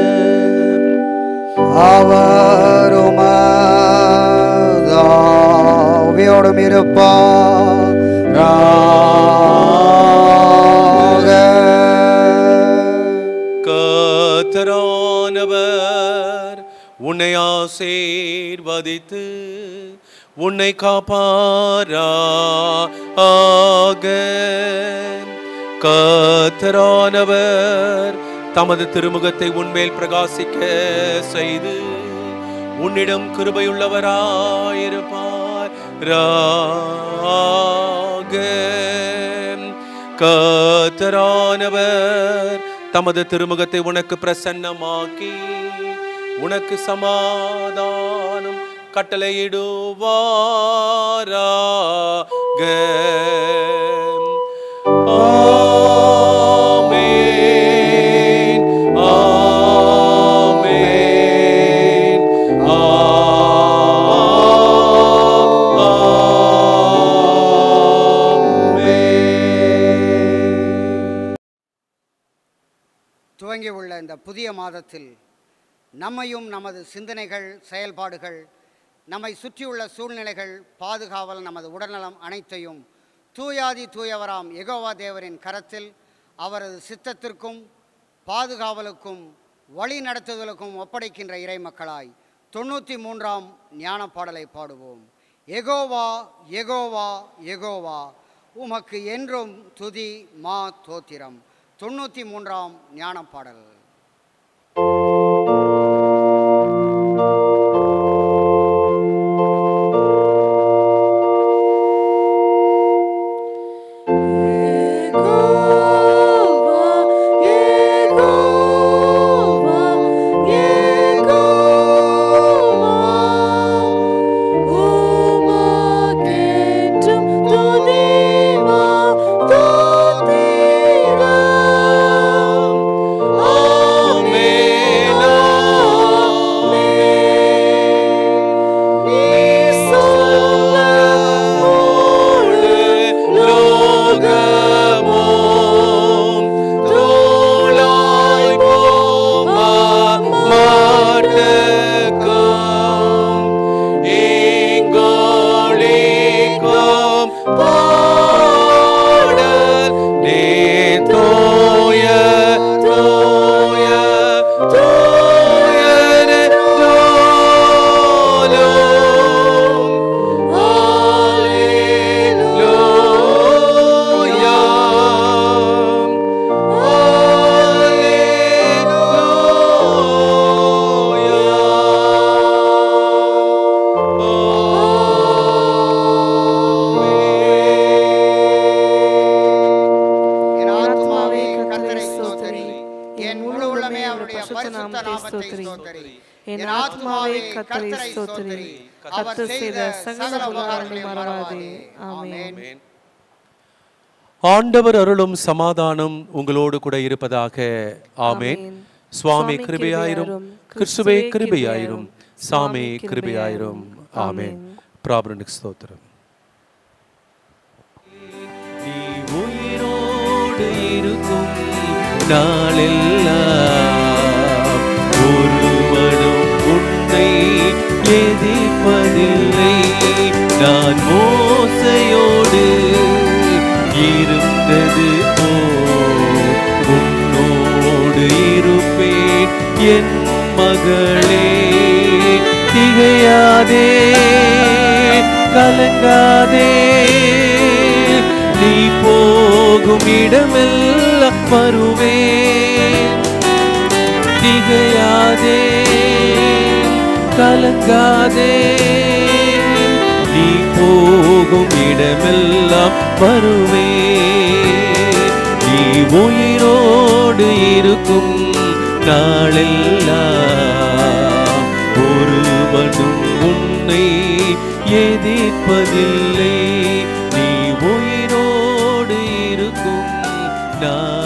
அவருமாவோடும் இருப்பாராக கர்த்தரானவர் உன்னை ஆசீர்வதித்து உன்னை காப்பாரா ஆக கர்த்தரானவர் தமது திருமுகத்தை உன்மேல் பிரகாசிக்க செய்து உன்னிடம் கிருபையுள்ளவராயிருப்பார் ராக கர்த்தரானவர் தமது திருமுகத்தை உனக்கு பிரசன்னமாக்கி உனக்கு சமாதானம் கட்டளையிடுவாராக ஆமென் ஆமென் ஆமென் துவங்கியுள்ள இந்த புதிய மாதத்தில் நம்மையும் நமது சிந்தனைகள் செயல்பாடுகள் நம்மை சுற்றியுள்ள சூழ்நிலைகள் பாதுகாவல் நமது உடல்நலம் அனைத்தையும் தூயாதி தூயவராம் எகோவா தேவரின் கரத்தில் அவரது சித்தத்திற்கும் பாதுகாவலுக்கும் வழி நடத்துதலுக்கும் ஒப்படைக்கின்ற இறை மக்களாய் தொண்ணூற்றி மூன்றாம் ஞான பாடலை பாடுவோம் எகோவா எகோவா எகோவா உமக்கு என்றும் துதி மா தோத்திரம் தொண்ணூற்றி மூன்றாம் ஞான பாடல் Oh என் ஆத்மாவே கர்த்தரை ஸ்தோத்திரி கர்த்தர் செய்த சகல உபகாரங்களை மறவாதே ஆமென் ஆண்டவர் அருளும் சமாதானம் உங்களோடு கூட இருப்பதாக ஆமென் ஆமென். சுவாமி சுவாமி கிருபையாயிரும் கிருபையாயிரும், கிறிஸ்துவே கிறிஸ்துவே கிருபையாயிரும் கிருபையாயிரும், சாமி சுவாமி கிருபையாயிரும் கிருபையாயிரும். ஆமென் ஆமென். பிராபனுக்கு ஸ்தோத்திரம் நீ உயிரோடு இருக்கும் நாளெல்லாம் ஒருவனும் உன்னை எதிர்ப்பதில்லை நான் மோசையோடு இருந்தது போல் உன்னோடு இருப்பேன் என் மகளே திகையாதே கலங்காதே நீ போகும் இடமெல்லாம் வருவேன் திகையாதே கலங்காதே நீ போகும் இடமெல்லாம் வருவே நீ உயிரோடு இருக்கும் நாளெல்லாம் ஒருவனும் உன்னை எதிர்ப்பதில்லை நீ உயிரோடு இருக்கும் நான்